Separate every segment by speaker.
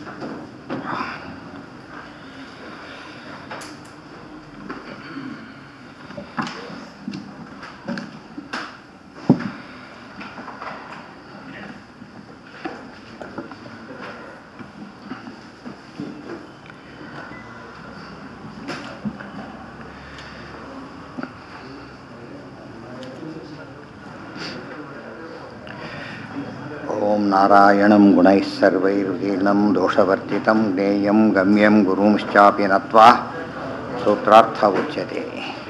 Speaker 1: ॐ नारायणं गुणैः सर्वैर्वीर्णं दोषवर्जितं ज्ञेयं गम्यं गुरुंश्चापि नत्वा सूत्रार्थ उच्यते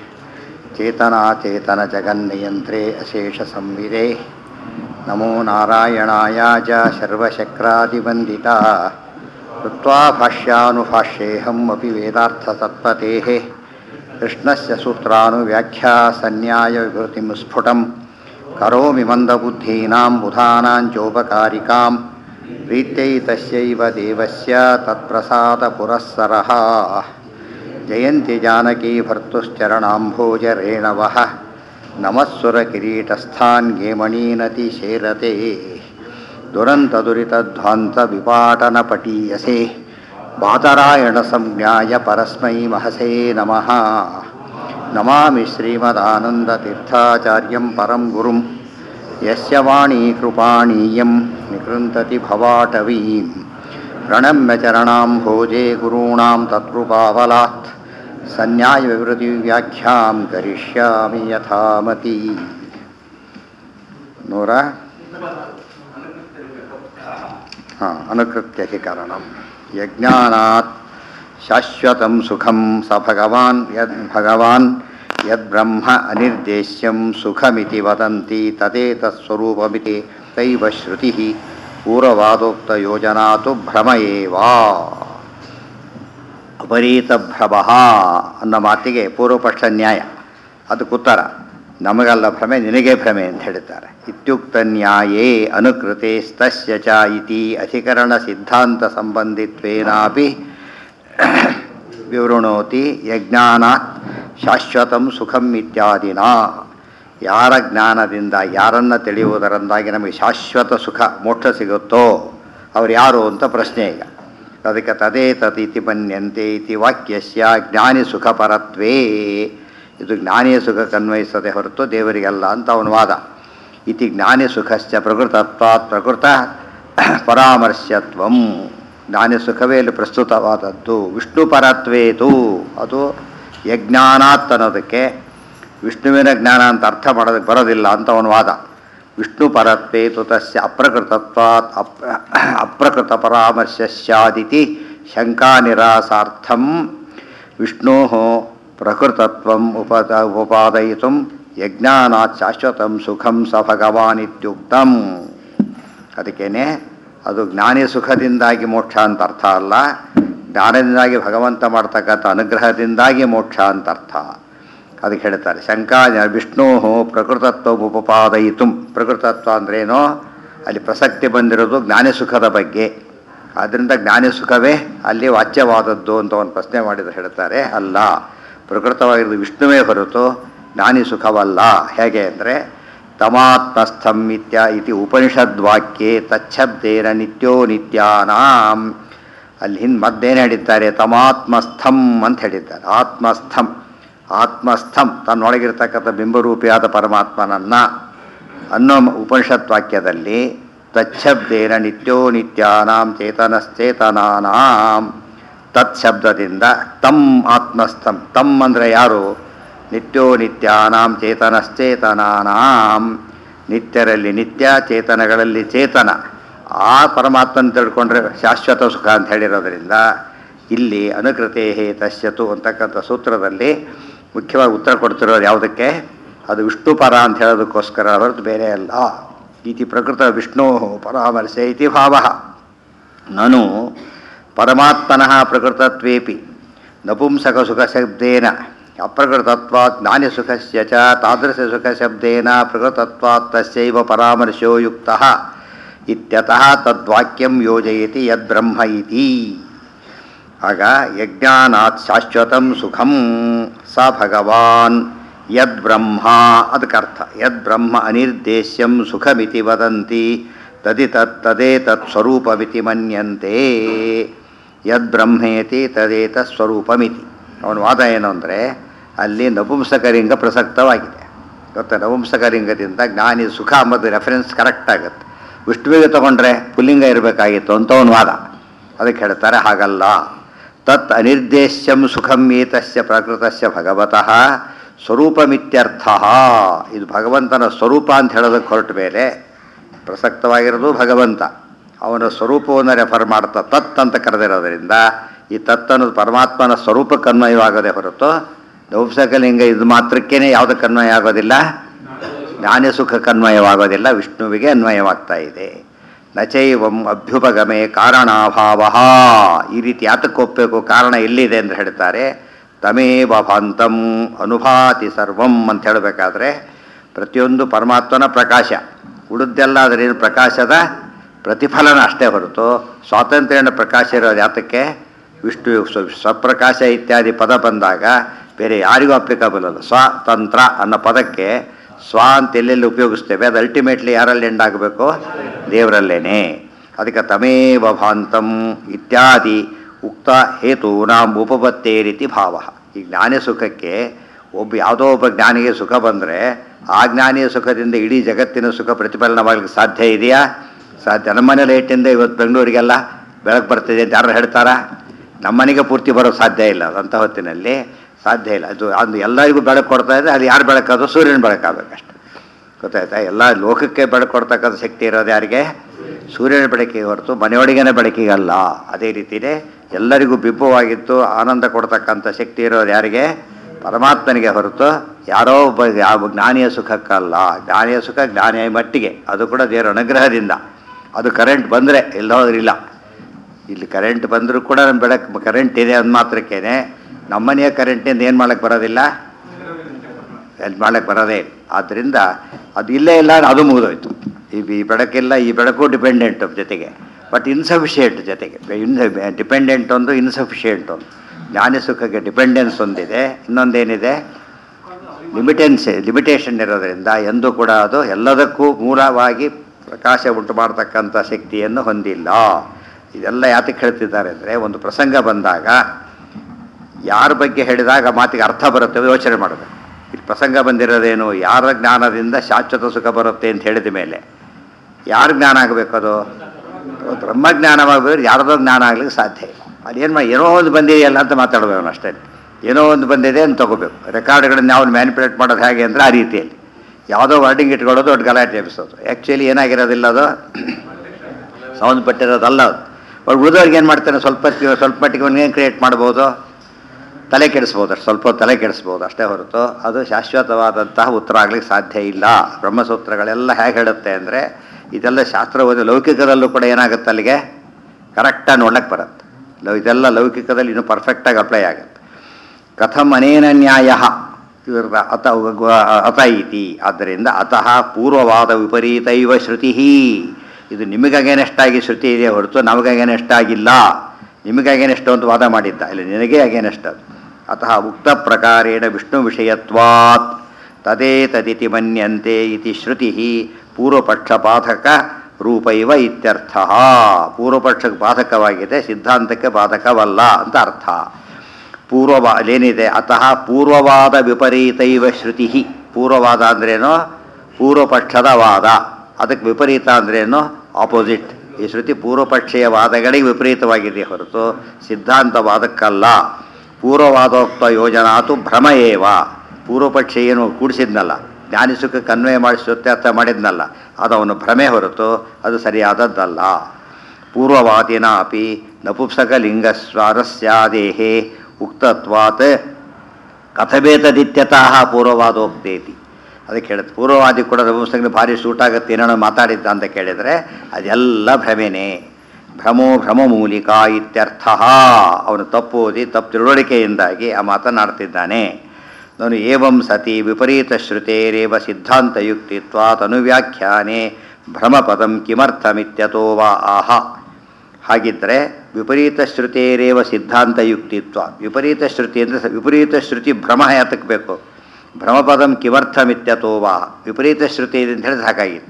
Speaker 1: चेतनाचेतनजगन्नियन्त्रे अशेषसंविदे नमो नारायणाय च सर्वशक्रादिवन्दिता कृत्वा भाष्यानुभाष्येऽहम् अपि वेदार्थतत्पतेः कृष्णस्य सूत्रानुव्याख्या सन्न्यायविभृतिं स्फुटं करोमि मन्दबुद्धीनां बुधानाञ्चोपकारिकां प्रीत्यै तस्यैव देवस्य तत्प्रसादपुरःसरः जयन्ति जानकी भर्तुश्चरणाम्भोजरेणवः नमःसुरकिरीटस्थान् गेमणीनतिशेरते दुरन्तदुरितध्वान्तविपाटनपटीयसे बातरायणसंज्ञाय परस्मै महसे नमः नमामि श्रीमदानन्दतीर्थाचार्यं परं गुरुं यस्य वाणी कृपाणीयं निकृन्तति भवाटवीं प्रणम्य चरणाम्भोजे गुरूणां तत्कृपाबलात् सन्न्यायविवृतिव्याख्यां करिष्यामि यथामति नूर ಹಾಂ ಅನುಕೃತ್ಯಧಿಕರಣಂ ಯಜ್ಞಾನಾತ್ ಶಾಶ್ವತಂ ಸುಖಂ ಸ ಭಗವಾನ್ ಯದ್ ಭಗವಾನ್ ಯದ್ಬ್ರಹ್ಮ ಅನಿರ್ದೇಶ್ಯಂ ಸುಖಮಿತಿ ವದಂತಿ ತದೇತತ್ಸ್ವರೂಪಮಿತಿ ತೈವ ಶ್ರುತಿ ಪೂರ್ವವಾದೋಕ್ತಯೋಜನಾತು ಭ್ರಮ ಏವಾ ಅಪರೀತಭ್ರಮ ಅನ್ನೋ ಮಾತಿಗೆ ಪೂರ್ವಪಕ್ಷ ನ್ಯಾಯ ಅದಕ್ಕೆ ಉತ್ತರ ನಮಗಲ್ಲ ಭ್ರಮೆ ನಿನಗೆ ಭ್ರಮೆ ಅಂತ ಹೇಳ್ತಾರೆ ಇತ್ಯುಕ್ತ ನ್ಯಾಯೇ ಅನುಕೃತೆ ಸ್ತಸ್ಯ ಚ ಇತಿ ಅಧಿಕರಣ ಸಿದ್ಧಾಂತ ಸಂಬಂಧಿತ್ವೇನಾಪಿ ವಿವೃಣೋತಿ ಯಜ್ಞಾನಾತ್ ಶಾಶ್ವತಂ ಸುಖಂ ಇತ್ಯಾದಿನ ಯಾರ ಜ್ಞಾನದಿಂದ ಯಾರನ್ನು ತಿಳಿಯುವುದರಿಂದಾಗಿ ನಮಗೆ ಶಾಶ್ವತ ಸುಖ ಮೋಕ್ಷ ಸಿಗುತ್ತೋ ಅವ್ರು ಯಾರು ಅಂತ ಪ್ರಶ್ನೆ ಈಗ ಅದಕ್ಕೆ ತದೇ ತದಿತಿ ಮನ್ಯಂತೆ ಇತಿ ವಾಕ್ಯಸ್ಯ ಜ್ಞಾನಿ ಸುಖಪರತ್ವೇ ಇದು ಜ್ಞಾನಿಯ ಸುಖ ಕನ್ವಯಿಸದೆ ಹೊರತು ದೇವರಿಗಲ್ಲ ಅಂತ ಅವನ ವಾದ ಇತಿ ಜ್ಞಾನಿ ಸುಖಶ್ಚ ಪ್ರಕೃತತ್ವಾತ್ ಪ್ರಕೃತ ಪರಾಮರ್ಶ್ಯತ್ವಂ ಜ್ಞಾನಿ ಸುಖವೇ ಇಲ್ಲಿ ಪ್ರಸ್ತುತವಾದದ್ದು ವಿಷ್ಣು ಪರತ್ವೇತು ಅದು ಯಜ್ಞಾನಾತ್ ಅನ್ನೋದಕ್ಕೆ ವಿಷ್ಣುವಿನ ಜ್ಞಾನ ಅಂತ ಅರ್ಥ ಮಾಡೋದಕ್ಕೆ ಬರೋದಿಲ್ಲ ಅಂತ ಅವನ ವಾದ ವಿಷ್ಣು ಪರತ್ವೇತು ತಸ್ಯ ಅಪ್ರಕೃತತ್ವಾತ್ ಅಪ್ ಅಪ್ರಕೃತ ಪರಾಮರ್ಶ್ಯಾದಿತಿ ಶಂಕಾ ನಿರಾಸಾರ್ಥಂ ವಿಷ್ಣೋ ಪ್ರಕೃತತ್ವಂ ಉಪದ ಉಪಾದಯಿತು ಯಜ್ಞಾನಾತ್ ಶಾಶ್ವತಂ ಸುಖಂ ಸ ಭಗವಾನ್ ಇತ್ಯುಕ್ತಂ ಅದಕ್ಕೇನೆ ಅದು ಜ್ಞಾನಿ ಸುಖದಿಂದಾಗಿ ಮೋಕ್ಷ ಅಂತ ಅರ್ಥ ಅಲ್ಲ ಜ್ಞಾನದಿಂದಾಗಿ ಭಗವಂತ ಮಾಡ್ತಕ್ಕಂಥ ಅನುಗ್ರಹದಿಂದಾಗಿ ಮೋಕ್ಷ ಅಂತ ಅರ್ಥ ಅದಕ್ಕೆ ಹೇಳ್ತಾರೆ ಶಂಕಾ ವಿಷ್ಣು ಪ್ರಕೃತತ್ವ ಉಪಪಾದಯಿತು ಪ್ರಕೃತತ್ವ ಅಂದ್ರೇನೋ ಅಲ್ಲಿ ಪ್ರಸಕ್ತಿ ಬಂದಿರೋದು ಜ್ಞಾನಿ ಸುಖದ ಬಗ್ಗೆ ಆದ್ದರಿಂದ ಜ್ಞಾನಿ ಸುಖವೇ ಅಲ್ಲಿ ವಾಚ್ಯವಾದದ್ದು ಅಂತ ಒಂದು ಪ್ರಶ್ನೆ ಮಾಡಿದ್ರೆ ಹೇಳ್ತಾರೆ ಅಲ್ಲ ಪ್ರಕೃತವಾಗಿರೋದು ವಿಷ್ಣುವೇ ಹೊರತು ಜ್ಞಾನಿ ಸುಖವಲ್ಲ ಹೇಗೆ ಅಂದರೆ ತಮಾತ್ಮಸ್ಥಂ ಇತ್ಯ ಇತಿ ಉಪನಿಷದ್ವಾಕ್ಯೆ ತಚ್ಛಬ್ದೇನ ನಿತ್ಯೋ ನಿತ್ಯಾನಾಂ ಅಲ್ಲಿ ಹಿಂದೆ ಮದ್ದೇನು ಹೇಳಿದ್ದಾರೆ ತಮಾತ್ಮಸ್ಥಂ ಅಂತ ಹೇಳಿದ್ದಾರೆ ಆತ್ಮಸ್ಥಂ ಆತ್ಮಸ್ಥಂ ತನ್ನೊಳಗಿರ್ತಕ್ಕಂಥ ಬಿಂಬರೂಪಿಯಾದ ಪರಮಾತ್ಮನನ್ನ ಅನ್ನೋ ಉಪನಿಷತ್ ವಾಕ್ಯದಲ್ಲಿ ತಚ್ಛಬ್ದೇನ ನಿತ್ಯೋ ನಿತ್ಯಾನಾಂ ಚೇತನಶ್ಚೇತನಾನಾಂ ತತ್ ಶಬ್ದದಿಂದ ತಮ್ ಆತ್ಮಸ್ಥಂ ತಮ್ ಅಂದರೆ ಯಾರು ನಿತ್ಯೋ ನಿತ್ಯಾನಾಂ ಚೇತನಶ್ಚೇತನಾನಾಂ ನಿತ್ಯರಲ್ಲಿ ನಿತ್ಯ ಚೇತನಗಳಲ್ಲಿ ಚೇತನ ಆ ಪರಮಾತ್ಮನ ತಿಳ್ಕೊಂಡ್ರೆ ಶಾಶ್ವತ ಸುಖ ಅಂತ ಹೇಳಿರೋದ್ರಿಂದ ಇಲ್ಲಿ ಅನುಕೃತೇ ತಶ್ಯತು ಅಂತಕ್ಕಂಥ ಸೂತ್ರದಲ್ಲಿ ಮುಖ್ಯವಾಗಿ ಉತ್ತರ ಕೊಡ್ತಿರೋದು ಯಾವುದಕ್ಕೆ ಅದು ವಿಷ್ಣು ಪರ ಅಂತ ಹೇಳೋದಕ್ಕೋಸ್ಕರ ಹೊರತು ಬೇರೆ ಅಲ್ಲ ಇತಿ ಪ್ರಕೃತ ವಿಷ್ಣು ಪರಾಮರ್ಶೆ ಇತಿ ಭಾವ ನಾನು ಪರಮಾತ್ಮನಃ ಪ್ರಕೃತತ್ವೇಪಿ ನಪುಂಸಕ ಸುಖ ಶಬ್ದೇನ ಅಪ್ರಕೃತತ್ವಾತ್ ಜ್ಞಾನಿ ಸುಖಸ್ಯ ಚ ತಾದೃಶ ಸುಖ ಶಬ್ದೇನ ಪ್ರಕೃತತ್ವಾತ್ ತಸ್ಯೈವ ಪರಾಮರ್ಶೋ ಯುಕ್ತಃ ಇತ್ಯತಃ ತದ್ವಾಕ್ಯಂ ಯೋಜಯತಿ ಯದ್ಬ್ರಹ್ಮ ಇತಿ ಆಗ ಯಜ್ಞಾನಾತ್ ಶಾಶ್ವತಂ ಸುಖಂ ಸ ಭಗವಾನ್ ಯದ್ ಬ್ರಹ್ಮ ಅದಕ್ಕರ್ಥ ಯದ್ ಬ್ರಹ್ಮ ಅನಿರ್ದೇಶ್ಯಂ ಸುಖಮಿತಿ ವದಂತಿ ತದಿ ತತ್ ತದೇ ತತ್ ಸ್ವರೂಪಮಿತಿ ಮನ್ಯಂತೆ ಯದ್ ಬ್ರಹ್ಮೇತಿ ತದೇತ ಸ್ವರೂಪಮಿತಿ ಅವನ ವಾದ ಏನು ಅಂದರೆ ಅಲ್ಲಿ ನಪುಂಸಕಲಿಂಗ ಪ್ರಸಕ್ತವಾಗಿದೆ ಗೊತ್ತಾ ನಪುಂಸಕಲಿಂಗದಿಂದ ಜ್ಞಾನಿ ಸುಖ ಅಂಬದು ರೆಫರೆನ್ಸ್ ಕರೆಕ್ಟ್ ಆಗುತ್ತೆ ವಿಷ್ಣುವಿಗೆ ತಗೊಂಡ್ರೆ ಪುಲ್ಲಿಂಗ ಇರಬೇಕಾಗಿತ್ತು ಅಂತ ಅವನ ವಾದ ಅದಕ್ಕೆ ಹೇಳ್ತಾರೆ ಹಾಗಲ್ಲ ತತ್ ಅನಿರ್ದೇಶ್ಯಂ ಸುಖಂ ಏತಸ್ಯ ಪ್ರಕೃತಸ್ಯ ಭಗವತಃ ಸ್ವರೂಪಮಿತ್ಯರ್ಥ ಇದು ಭಗವಂತನ ಸ್ವರೂಪ ಅಂತ ಹೇಳೋದಕ್ಕೆ ಹೊರಟ ಮೇಲೆ ಪ್ರಸಕ್ತವಾಗಿರೋದು ಭಗವಂತ ಅವನ ಸ್ವರೂಪವನ್ನು ರೆಫರ್ ಮಾಡ್ತಾ ತತ್ ಅಂತ ಕರೆದಿರೋದ್ರಿಂದ ಈ ತತ್ ಅನ್ನೋದು ಪರಮಾತ್ಮನ ಸ್ವರೂಪಕ್ಕೆ ಅನ್ವಯವಾಗದೆ ಹೊರತು ನೌಂಸಕಲಿಂಗ ಇದು ಮಾತ್ರಕ್ಕೇನೆ ಯಾವುದಕ್ಕೆ ಅನ್ವಯ ಆಗೋದಿಲ್ಲ ಜ್ಞಾನ ಸುಖಕ್ಕೆ ಅನ್ವಯವಾಗೋದಿಲ್ಲ ವಿಷ್ಣುವಿಗೆ ಅನ್ವಯವಾಗ್ತಾ ಇದೆ ನಚೈವಂ ಅಭ್ಯುಪಗಮೆ ಕಾರಣಾಭಾವ ಈ ರೀತಿ ಯಾತಕ್ಕೆ ಒಪ್ಪಬೇಕು ಕಾರಣ ಎಲ್ಲಿದೆ ಅಂತ ಹೇಳ್ತಾರೆ ತಮೇವ ಭಾಂತಂ ಅನುಭಾತಿ ಸರ್ವಂ ಅಂತ ಹೇಳಬೇಕಾದ್ರೆ ಪ್ರತಿಯೊಂದು ಪರಮಾತ್ಮನ ಪ್ರಕಾಶ ಉಳಿದೆಲ್ಲ ಅದರೇನು ಪ್ರಕಾಶದ ಪ್ರತಿಫಲನ ಅಷ್ಟೇ ಹೊರತು ಸ್ವಾತಂತ್ರ್ಯನ ಪ್ರಕಾಶ ಇರೋದು ಯಾತಕ್ಕೆ ವಿಷ್ಣು ಸ್ವ- ಸ್ವಪ್ರಕಾಶ ಇತ್ಯಾದಿ ಪದ ಬಂದಾಗ ಬೇರೆ ಯಾರಿಗೂ ಅಪ್ಲಿಕಬಲ್ ಅಲ್ಲ ಸ್ವತಂತ್ರ ಅನ್ನೋ ಪದಕ್ಕೆ ಸ್ವ ಅಂತ ಎಲ್ಲೆಲ್ಲಿ ಉಪಯೋಗಿಸ್ತೇವೆ ಅದು ಅಲ್ಟಿಮೇಟ್ಲಿ ಯಾರಲ್ಲಿ ಎಂಡ್ ಆಗಬೇಕು ದೇವರಲ್ಲೇನೆ ಅದಕ್ಕೆ ತಮೇವ ಭಾಂತಂ ಇತ್ಯಾದಿ ಉಕ್ತ ಹೇತು ನಾಂ ಉಪಪತ್ತೇ ರೀತಿ ಭಾವ ಈ ಜ್ಞಾನ ಸುಖಕ್ಕೆ ಒಬ್ಬ ಯಾವುದೋ ಒಬ್ಬ ಜ್ಞಾನಿಗೆ ಸುಖ ಬಂದರೆ ಆ ಜ್ಞಾನಿಯ ಸುಖದಿಂದ ಇಡೀ ಜಗತ್ತಿನ ಸುಖ ಪ್ರತಿಫಲನವಾಗಲಿಕ್ಕೆ ಸಾಧ್ಯ ಇದೆಯಾ ಸಾಧ್ಯ ನಮ್ಮನೆ ಲೈಟಿಂದ ಇವತ್ತು ಬೆಂಗಳೂರಿಗೆಲ್ಲ ಬೆಳಕು ಬರ್ತಿದೆ ಅಂತ ಯಾರು ಹೇಳ್ತಾರಾ ನಮ್ಮನೆಗೆ ಪೂರ್ತಿ ಬರೋ ಸಾಧ್ಯ ಇಲ್ಲ ಅಂಥ ಹೊತ್ತಿನಲ್ಲಿ ಸಾಧ್ಯ ಇಲ್ಲ ಅದು ಅದು ಎಲ್ಲರಿಗೂ ಬೆಳಕು ಕೊಡ್ತಾ ಇದೆ ಅದು ಯಾರು ಬೆಳಕದು ಸೂರ್ಯನ ಬೆಳಕಾಗಬೇಕಷ್ಟೆ ಗೊತ್ತಾಯ್ತಾ ಎಲ್ಲ ಲೋಕಕ್ಕೆ ಬೆಳಕು ಕೊಡ್ತಕ್ಕಂಥ ಶಕ್ತಿ ಇರೋದು ಯಾರಿಗೆ ಸೂರ್ಯನ ಬೆಳಕಿಗೆ ಹೊರತು ಮನೆಯೊಳಗಿನ ಬೆಳಕಿಗಲ್ಲ ಅದೇ ರೀತಿಯೇ ಎಲ್ಲರಿಗೂ ಬಿಂಬವಾಗಿತ್ತು ಆನಂದ ಕೊಡ್ತಕ್ಕಂಥ ಶಕ್ತಿ ಇರೋದು ಯಾರಿಗೆ ಪರಮಾತ್ಮನಿಗೆ ಹೊರತು ಯಾರೋ ಒಬ್ಬ ಯಾವ ಜ್ಞಾನಿಯ ಸುಖಕ್ಕಲ್ಲ ಜ್ಞಾನಿಯ ಸುಖ ಜ್ಞಾನಿಯ ಮಟ್ಟಿಗೆ ಅದು ಕೂಡ ದೇವರ ಅನುಗ್ರಹದಿಂದ ಅದು ಕರೆಂಟ್ ಬಂದರೆ ಎಲ್ಲೋದ್ರಿಲ್ಲ ಇಲ್ಲಿ ಕರೆಂಟ್ ಬಂದರೂ ಕೂಡ ನಮ್ಮ ಬೆಳಕು ಕರೆಂಟ್ ಇದೆ ಅಂದ ಮಾತ್ರಕ್ಕೇನೆ ನಮ್ಮನೆಯ ಕರೆಂಟಿಂದ ಏನು ಮಾಡಕ್ಕೆ ಬರೋದಿಲ್ಲ ಇದು ಮಾಡಕ್ಕೆ ಬರೋದೇ ಇಲ್ಲ. ಆದ್ದರಿಂದ ಅದು ಇಲ್ಲೇ ಇಲ್ಲ ಅದು ಮುಗಿದೋಯ್ತು ಈ ಈ ಬೆಳಕಿಲ್ಲ ಈ ಬೆಳಕು ಡಿಪೆಂಡೆಂಟ್ ಜೊತೆಗೆ ಬಟ್ ಇನ್ಸಫಿಷಿಯೆಂಟ್ ಜೊತೆಗೆ ಇನ್ ಡಿಪೆಂಡೆಂಟ್ ಒಂದು ಇನ್ಸಫಿಷಿಯೆಂಟ್ ಒಂದು ಜ್ಞಾನ ಸುಖಕ್ಕೆ ಡಿಪೆಂಡೆನ್ಸ್ ಒಂದಿದೆ ಇನ್ನೊಂದೇನಿದೆ ಲಿಮಿಟೆನ್ಸ್ ಲಿಮಿಟೇಷನ್ ಇರೋದರಿಂದ ಎಂದೂ ಕೂಡ ಅದು ಎಲ್ಲದಕ್ಕೂ ಮೂಲವಾಗಿ ಪ್ರಕಾಶ ಉಂಟು ಮಾಡತಕ್ಕಂಥ ಶಕ್ತಿಯನ್ನು ಹೊಂದಿಲ್ಲ ಇದೆಲ್ಲ ಯಾತಕ್ಕೆ ಹೇಳ್ತಿದ್ದಾರೆ ಅಂದರೆ ಒಂದು ಪ್ರಸಂಗ ಬಂದಾಗ ಯಾರ ಬಗ್ಗೆ ಹೇಳಿದಾಗ ಆ ಮಾತಿಗೆ ಅರ್ಥ ಬರುತ್ತೆ ಯೋಚನೆ ಮಾಡಬೇಕು ಇಲ್ಲಿ ಪ್ರಸಂಗ ಬಂದಿರೋದೇನು ಯಾರ ಜ್ಞಾನದಿಂದ ಶಾಶ್ವತ ಸುಖ ಬರುತ್ತೆ ಅಂತ ಹೇಳಿದ ಮೇಲೆ ಯಾರ ಜ್ಞಾನ ಆಗಬೇಕು ಅದು ಬ್ರಹ್ಮಜ್ಞಾನವಾಗಬೇಕು ಯಾರದೋ ಜ್ಞಾನ ಆಗ್ಲಿಕ್ಕೆ ಸಾಧ್ಯ ಇಲ್ಲ ಅದೇನು ಮಾಡಿ ಏನೋ ಒಂದು ಬಂದಿದೆಯಲ್ಲ ಅಂತ ಮಾತಾಡಬೇಕು ಅಷ್ಟೇ ಏನೋ ಒಂದು ಬಂದಿದೆ ಅಂತ ತಗೋಬೇಕು ರೆಕಾರ್ಡ್ಗಳನ್ನ ನಾವು ಮ್ಯಾನಿಪುಲೇಟ್ ಮಾಡೋದು ಹೇಗೆ ಅಂದರೆ ಆ ರೀತಿಯಲ್ಲಿ ಯಾವುದೋ ವರ್ಡಿಂಗ್ ಇಟ್ಕೊಳ್ಳೋದು ದೊಡ್ಡ ಗಲಾಟೆ ಎಬ್ಸೋದು ಆ್ಯಕ್ಚುಲಿ ಏನಾಗಿರೋದಿಲ್ಲ ಅದು ಸಂಬಂಧಪಟ್ಟಿರೋದಲ್ಲ ಅದು ಬಟ್ ಉಳಿದವ್ರಿಗೆ ಏನು ಮಾಡ್ತಾನೆ ಸ್ವಲ್ಪ ಹೊತ್ತಿಗೆ- ಸ್ವಲ್ಪ ಮಟ್ಟಿಗೆ ಏನು ಕ್ರಿಯೇಟ್ ಮಾಡ್ಬೋದು ತಲೆ ಕೆಡಿಸ್ಬೋದು ಅಷ್ಟು ಸ್ವಲ್ಪ ಹೊತ್ತು ತಲೆ ಕೆಡಿಸ್ಬೋದು ಅಷ್ಟೇ ಹೊರತು ಅದು ಶಾಶ್ವತವಾದಂತಹ ಉತ್ತರ ಆಗ್ಲಿಕ್ಕೆ ಸಾಧ್ಯ ಇಲ್ಲ ಬ್ರಹ್ಮಸೂತ್ರಗಳೆಲ್ಲ ಹೇಗೆ ಹೇಳುತ್ತೆ ಅಂದರೆ ಇದೆಲ್ಲ ಶಾಸ್ತ್ರ ಓದಿ ಲೌಕಿಕದಲ್ಲೂ ಕೂಡ ಏನಾಗುತ್ತೆ ಅಲ್ಲಿಗೆ ಕರೆಕ್ಟಾಗಿ ನೋಡ್ಲಿಕ್ಕೆ ಬರುತ್ತೆ ಲವ್ ಇದೆಲ್ಲ ಲೌಕಿಕದಲ್ಲಿ ಇನ್ನೂ ಪರ್ಫೆಕ್ಟಾಗಿ ಅಪ್ಲೈ ಆಗುತ್ತೆ ಕಥಂ ಅನೇನ ನ್ಯಾಯ ಇವ್ರ ಅತ ಅತ ಇತಿ ಆದ್ದರಿಂದ ಅತಃ ಪೂರ್ವವಾದ ವಿಪರೀತೈವ ಶ್ರುತಿ ಇದು ನಿಮಗಗೇನೆಷ್ಟಾಗಿ ಶ್ರುತಿ ಇದೆ ಹೊರತು ನಮಗಗೇನೆಷ್ಟಾಗಿಲ್ಲ ನಿಮಗಗೇನೆಷ್ಟು ಅಂತ ವಾದ ಮಾಡಿದ್ದ ಇಲ್ಲ ನಿನಗೆ ಅಗೇನೆಸ್ಟ್ ಅದು ಅತಃ ಉಕ್ತ ಪ್ರಕಾರೇಣ ವಿಷ್ಣು ವಿಷಯತ್ವಾತ್ ತದೇ ತದಿತಿ ಮನ್ಯಂತೆ ಇತಿ ಶ್ರುತಿ ಪೂರ್ವಪಕ್ಷ ಬಾಧಕ ರೂಪೈವ ಇತ್ಯರ್ಥ ಪೂರ್ವಪಕ್ಷಕ್ಕೆ ಬಾಧಕವಾಗಿದೆ ಸಿದ್ಧಾಂತಕ್ಕೆ ಬಾಧಕವಲ್ಲ ಅಂತ ಅರ್ಥ ಪೂರ್ವವಾ ಅಲ್ಲೇನಿದೆ ಅತಃ ಪೂರ್ವವಾದ ವಿಪರೀತೈವ ಶ್ರುತಿ ಪೂರ್ವವಾದ ಅಂದ್ರೇನು ಪೂರ್ವಪಕ್ಷದ ವಾದ ಅದಕ್ಕೆ ವಿಪರೀತ ಅಂದ್ರೇನು ಆಪೋಸಿಟ್ ಈ ಶ್ರುತಿ ಪೂರ್ವಪಕ್ಷೀಯ ವಾದಗಳಿಗೆ ವಿಪರೀತವಾಗಿದೆ ಹೊರತು ಸಿದ್ಧಾಂತ ವಾದಕ್ಕಲ್ಲ ಪೂರ್ವವಾದೋಕ್ತ ಯೋಜನಾತು ಭ್ರಮ ಏವ ಪೂರ್ವಪಕ್ಷ ಏನು ಕೂಡಿಸಿದ್ನಲ್ಲ ಜ್ಞಾನಿ ಸುಖಕ್ಕೆ ಅನ್ವಯ ಮಾಡಿ ಅರ್ಥ ಮಾಡಿದ್ನಲ್ಲ ಅದು ಅವನು ಭ್ರಮೆ ಹೊರತು ಅದು ಸರಿಯಾದದ್ದಲ್ಲ ಪೂರ್ವವಾದಿನ ಅಪಿ ನಪುಂಸಕಲಿಂಗಸ್ವಾರಸ್ಯಾದೇಹೇ ಉಕ್ತತ್ವಾತ್ ಕಥಬೇತದಿತ್ಯತಃ ಪೂರ್ವವಾದೋಕ್ತೇತಿ ಅದಕ್ಕೆ ಹೇಳುತ್ತೆ ಪೂರ್ವವಾದಿ ಕೂಡ ನಪುಂಸಕನಿಗೆ ಭಾರಿ ಸೂಟ್ ಆಗುತ್ತೆ ಏನೋ ಮಾತಾಡಿದ್ದ ಅಂತ ಕೇಳಿದರೆ ಅದೆಲ್ಲ ಭ್ರಮೆನೇ ಭ್ರಮೋ ಭ್ರಮಮೂಲಿಕ ಇತ್ಯರ್ಥ ಅವನು ತಪ್ಪು ಓದಿ ತಪ್ಪು ತಿಳುವಳಿಕೆಯಿಂದಾಗಿ ಆ ಮಾತನಾಡ್ತಿದ್ದಾನೆ ನಾನು ಏವಂ ಸತಿ ವಿಪರೀತ ಶ್ರುತೇರೇವ ಸಿದ್ಧಾಂತಯುಕ್ತಿತ್ವಾತ್ ಅನುವ್ಯಾಖ್ಯಾನೆ ಭ್ರಮಪದಂ ಕಿಮರ್ಥಮಿತ್ಯತೋ ವಾ ಆಹ ಹಾಗಿದ್ದರೆ ವಿಪರೀತ ಶ್ರುತೇರೇವ ಸಿದ್ಧಾಂತ ಯುಕ್ತಿತ್ವ ವಿಪರೀತ ಶ್ರುತಿ ಅಂದರೆ ವಿಪರೀತ ಶ್ರುತಿ ಭ್ರಮ ಯಾತಕ್ಕೆ ಬೇಕು ಭ್ರಮಪದಂ ಕಿಮರ್ಥಮಿತ್ಯತೋ ವಾ ವಿಪರೀತ ಶ್ರುತಿ ಇದೆ ಅಂತ ಹೇಳಿದ್ರೆ ಸಾಕಾಗಿತ್ತು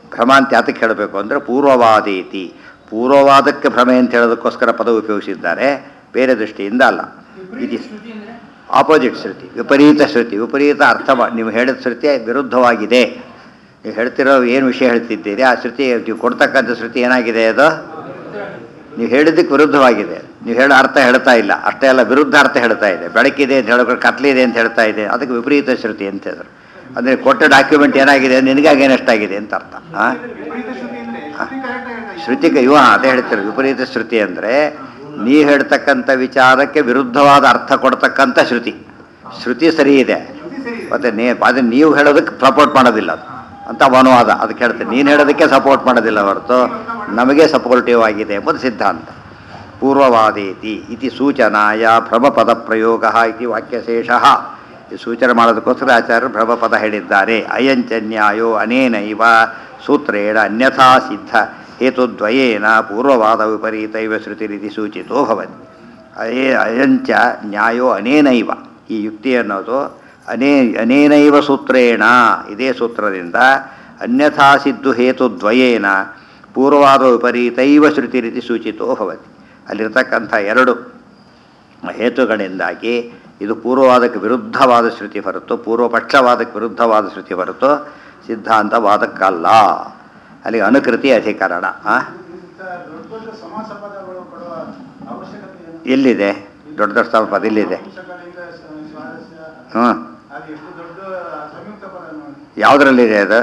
Speaker 1: ಭ್ರಮ ಅಂತ ಯಾತಕ್ಕೆ ಹೇಳಬೇಕು ಅಂದರೆ ಪೂರ್ವವಾದೀತಿ ಪೂರ್ವವಾದಕ್ಕೆ ಭ್ರಮೆ ಅಂತ ಹೇಳೋದಕ್ಕೋಸ್ಕರ ಪದ ಉಪಯೋಗಿಸಿದ್ದಾರೆ ಬೇರೆ ದೃಷ್ಟಿಯಿಂದ ಅಲ್ಲ ಇದು ಆಪೋಸಿಟ್ ಶ್ರುತಿ ವಿಪರೀತ ಶ್ರುತಿ ವಿಪರೀತ ಅರ್ಥ ಮಾ- ನೀವು ಹೇಳಿದ ಶ್ರುತಿ ವಿರುದ್ಧವಾಗಿದೆ ನೀವು ಹೇಳ್ತಿರೋ ಏನು ವಿಷಯ ಹೇಳ್ತಿದ್ದೀರಿ ಆ ಶ್ರುತಿ ನೀವು ಕೊಡ್ತಕ್ಕಂಥ ಶ್ರುತಿ ಏನಾಗಿದೆ ಅದು ನೀವು ಹೇಳಿದ್ದಕ್ಕೆ ವಿರುದ್ಧವಾಗಿದೆ ನೀವು ಹೇಳೋ ಅರ್ಥ ಹೇಳ್ತಾ ಇಲ್ಲ ಅಷ್ಟೇ ಅಲ್ಲ ವಿರುದ್ಧ ಅರ್ಥ ಹೇಳ್ತಾ ಇದೆ ಬೆಳಕಿದೆ ಅಂತ ಹೇಳೋಕೆ ಕತ್ಲಿದೆ ಅಂತ ಹೇಳ್ತಾ ಇದೆ ಅದಕ್ಕೆ ವಿಪರೀತ ಶ್ರುತಿ ಅಂತ ಹೇಳಿದ್ರು ಅಂದರೆ ಕೊಟ್ಟ ಡಾಕ್ಯುಮೆಂಟ್ ಏನಾಗಿದೆ ನಿನಗಾಗಿ ಏನಷ್ಟಾಗಿದೆ ಅಂತ ಅರ್ಥ ಹಾಂ
Speaker 2: ವಿಪರೀತ ಶ್ರುತಿ ಅಂದ್ರೆ ಶ್ರುತಿ ಕರೆಕ್ಟ್ ಆಗಿರ್ಬೇಕು.
Speaker 1: ಶ್ರುತಿಕ ಇವ ಅದೇ ಹೇಳ್ತಾರೆ ವಿಪರೀತ ಶ್ರುತಿ ಅಂದರೆ ನೀ ಹೇಳ್ತಕ್ಕಂಥ ವಿಚಾರಕ್ಕೆ ವಿರುದ್ಧವಾದ ಅರ್ಥ ಕೊಡ್ತಕ್ಕಂಥ ಶ್ರುತಿ ಶ್ರುತಿ ಸರಿ ಇದೆ
Speaker 2: ಶ್ರುತಿ ಸರಿ ಇದೆ
Speaker 1: ಮತ್ತೆ ನೀ ಅದನ್ನ ನೀವು ಹೇಳೋದಕ್ಕೆ ಸಪೋರ್ಟ್ ಮಾಡೋದಿಲ್ಲ ಅದು ಅಂತ ಅನುವಾದ ಅದಕ್ಕೆ ಹೇಳ್ತೀನಿ ನೀನು ಹೇಳೋದಕ್ಕೆ ಸಪೋರ್ಟ್ ಮಾಡೋದಿಲ್ಲ ಹೊರತು ನಮಗೆ ಸಪೋರ್ಟಿವ್ ಆಗಿದೆ ಎಂಬುದು ಸಿದ್ಧಾಂತ ಪೂರ್ವವಾದೇತಿ ಇತಿ ಸೂಚನಾಯ ಭ್ರಮಪದ ಪ್ರಯೋಗ ಇತಿ ವಾಕ್ಯಶೇಷ ಈ ಸೂಚನೆ ಮಾಡೋದಕ್ಕೋಸ್ಕರ ಆಚಾರ್ಯರು ಭ್ರಮಪದ ಹೇಳಿದ್ದಾರೆ ಅಯಂಚನ್ಯಾಯೋ ಅನೇನೈವ ಸೂತ್ರೇಣ ಅನ್ಯಥಾ ಸಿದ್ಧ ಹೇತುದ್ವಯೇನ ಪೂರ್ವವಾದ ವಿಪರೀತ ಇವ ಶ್ರುತಿರಿತಿ ಸೂಚಿತೋ ಭವತಿ ಅಯೇ ಅಯಂಚ ನ್ಯಾಯೋ ಅನೇನೈವ ಈ ಯುಕ್ತಿ ಅನ್ನೋದು ಅನೇ ಅನೇನೈವ ಸೂತ್ರೇಣ ಇದೇ ಸೂತ್ರದಿಂದ ಅನ್ಯಥಾ ಸಿದ್ದು ಹೇತುದ್ವಯೇನ ಪೂರ್ವವಾದ ವಿಪರೀತೈವ ಶ್ರುತಿ ರೀತಿ ಸೂಚಿತೋ ಭವತಿ ಅಲ್ಲಿರ್ತಕ್ಕಂಥ ಎರಡು ಹೇತುಗಳಿಂದಾಗಿ ಇದು ಪೂರ್ವವಾದಕ್ಕೆ ವಿರುದ್ಧವಾದ ಶ್ರುತಿ ಹೊರತು ಪೂರ್ವಪಕ್ಷವಾದಕ್ಕೆ ವಿರುದ್ಧವಾದ ಶ್ರುತಿ ಹೊರತು ಸಿದ್ಧಾಂತ ವಾದಕ್ಕಲ್ಲ ಅಲ್ಲಿ ಅನುಕೃತಿ ಅಧಿಕರಣ ಆ?
Speaker 2: ಇಂಥ ದೊಡ್ಡ ದೊಡ್ಡ ಸಮಾಸ ಪದಗಳು ಕೊಡುವ ಅವಶ್ಯಕತೆ ಏನು?
Speaker 1: ಎಲ್ಲಿದೆ ದೊಡ್ಡ ದೊಡ್ಡ ಸಂಪದ ಇಲ್ಲಿದೆ
Speaker 2: ಅಂಶಗಳಿಂದ ಸ- ಸ್ವಾರಸ್ಯ
Speaker 1: ಹ್ಞೂ
Speaker 2: ಅದು ಎಷ್ಟು ದೊಡ್ಡ ಸಂಯುಕ್ತ ಪದ ನೋಡಿ
Speaker 1: ಯಾವುದರಲ್ಲಿದೆ ಅದು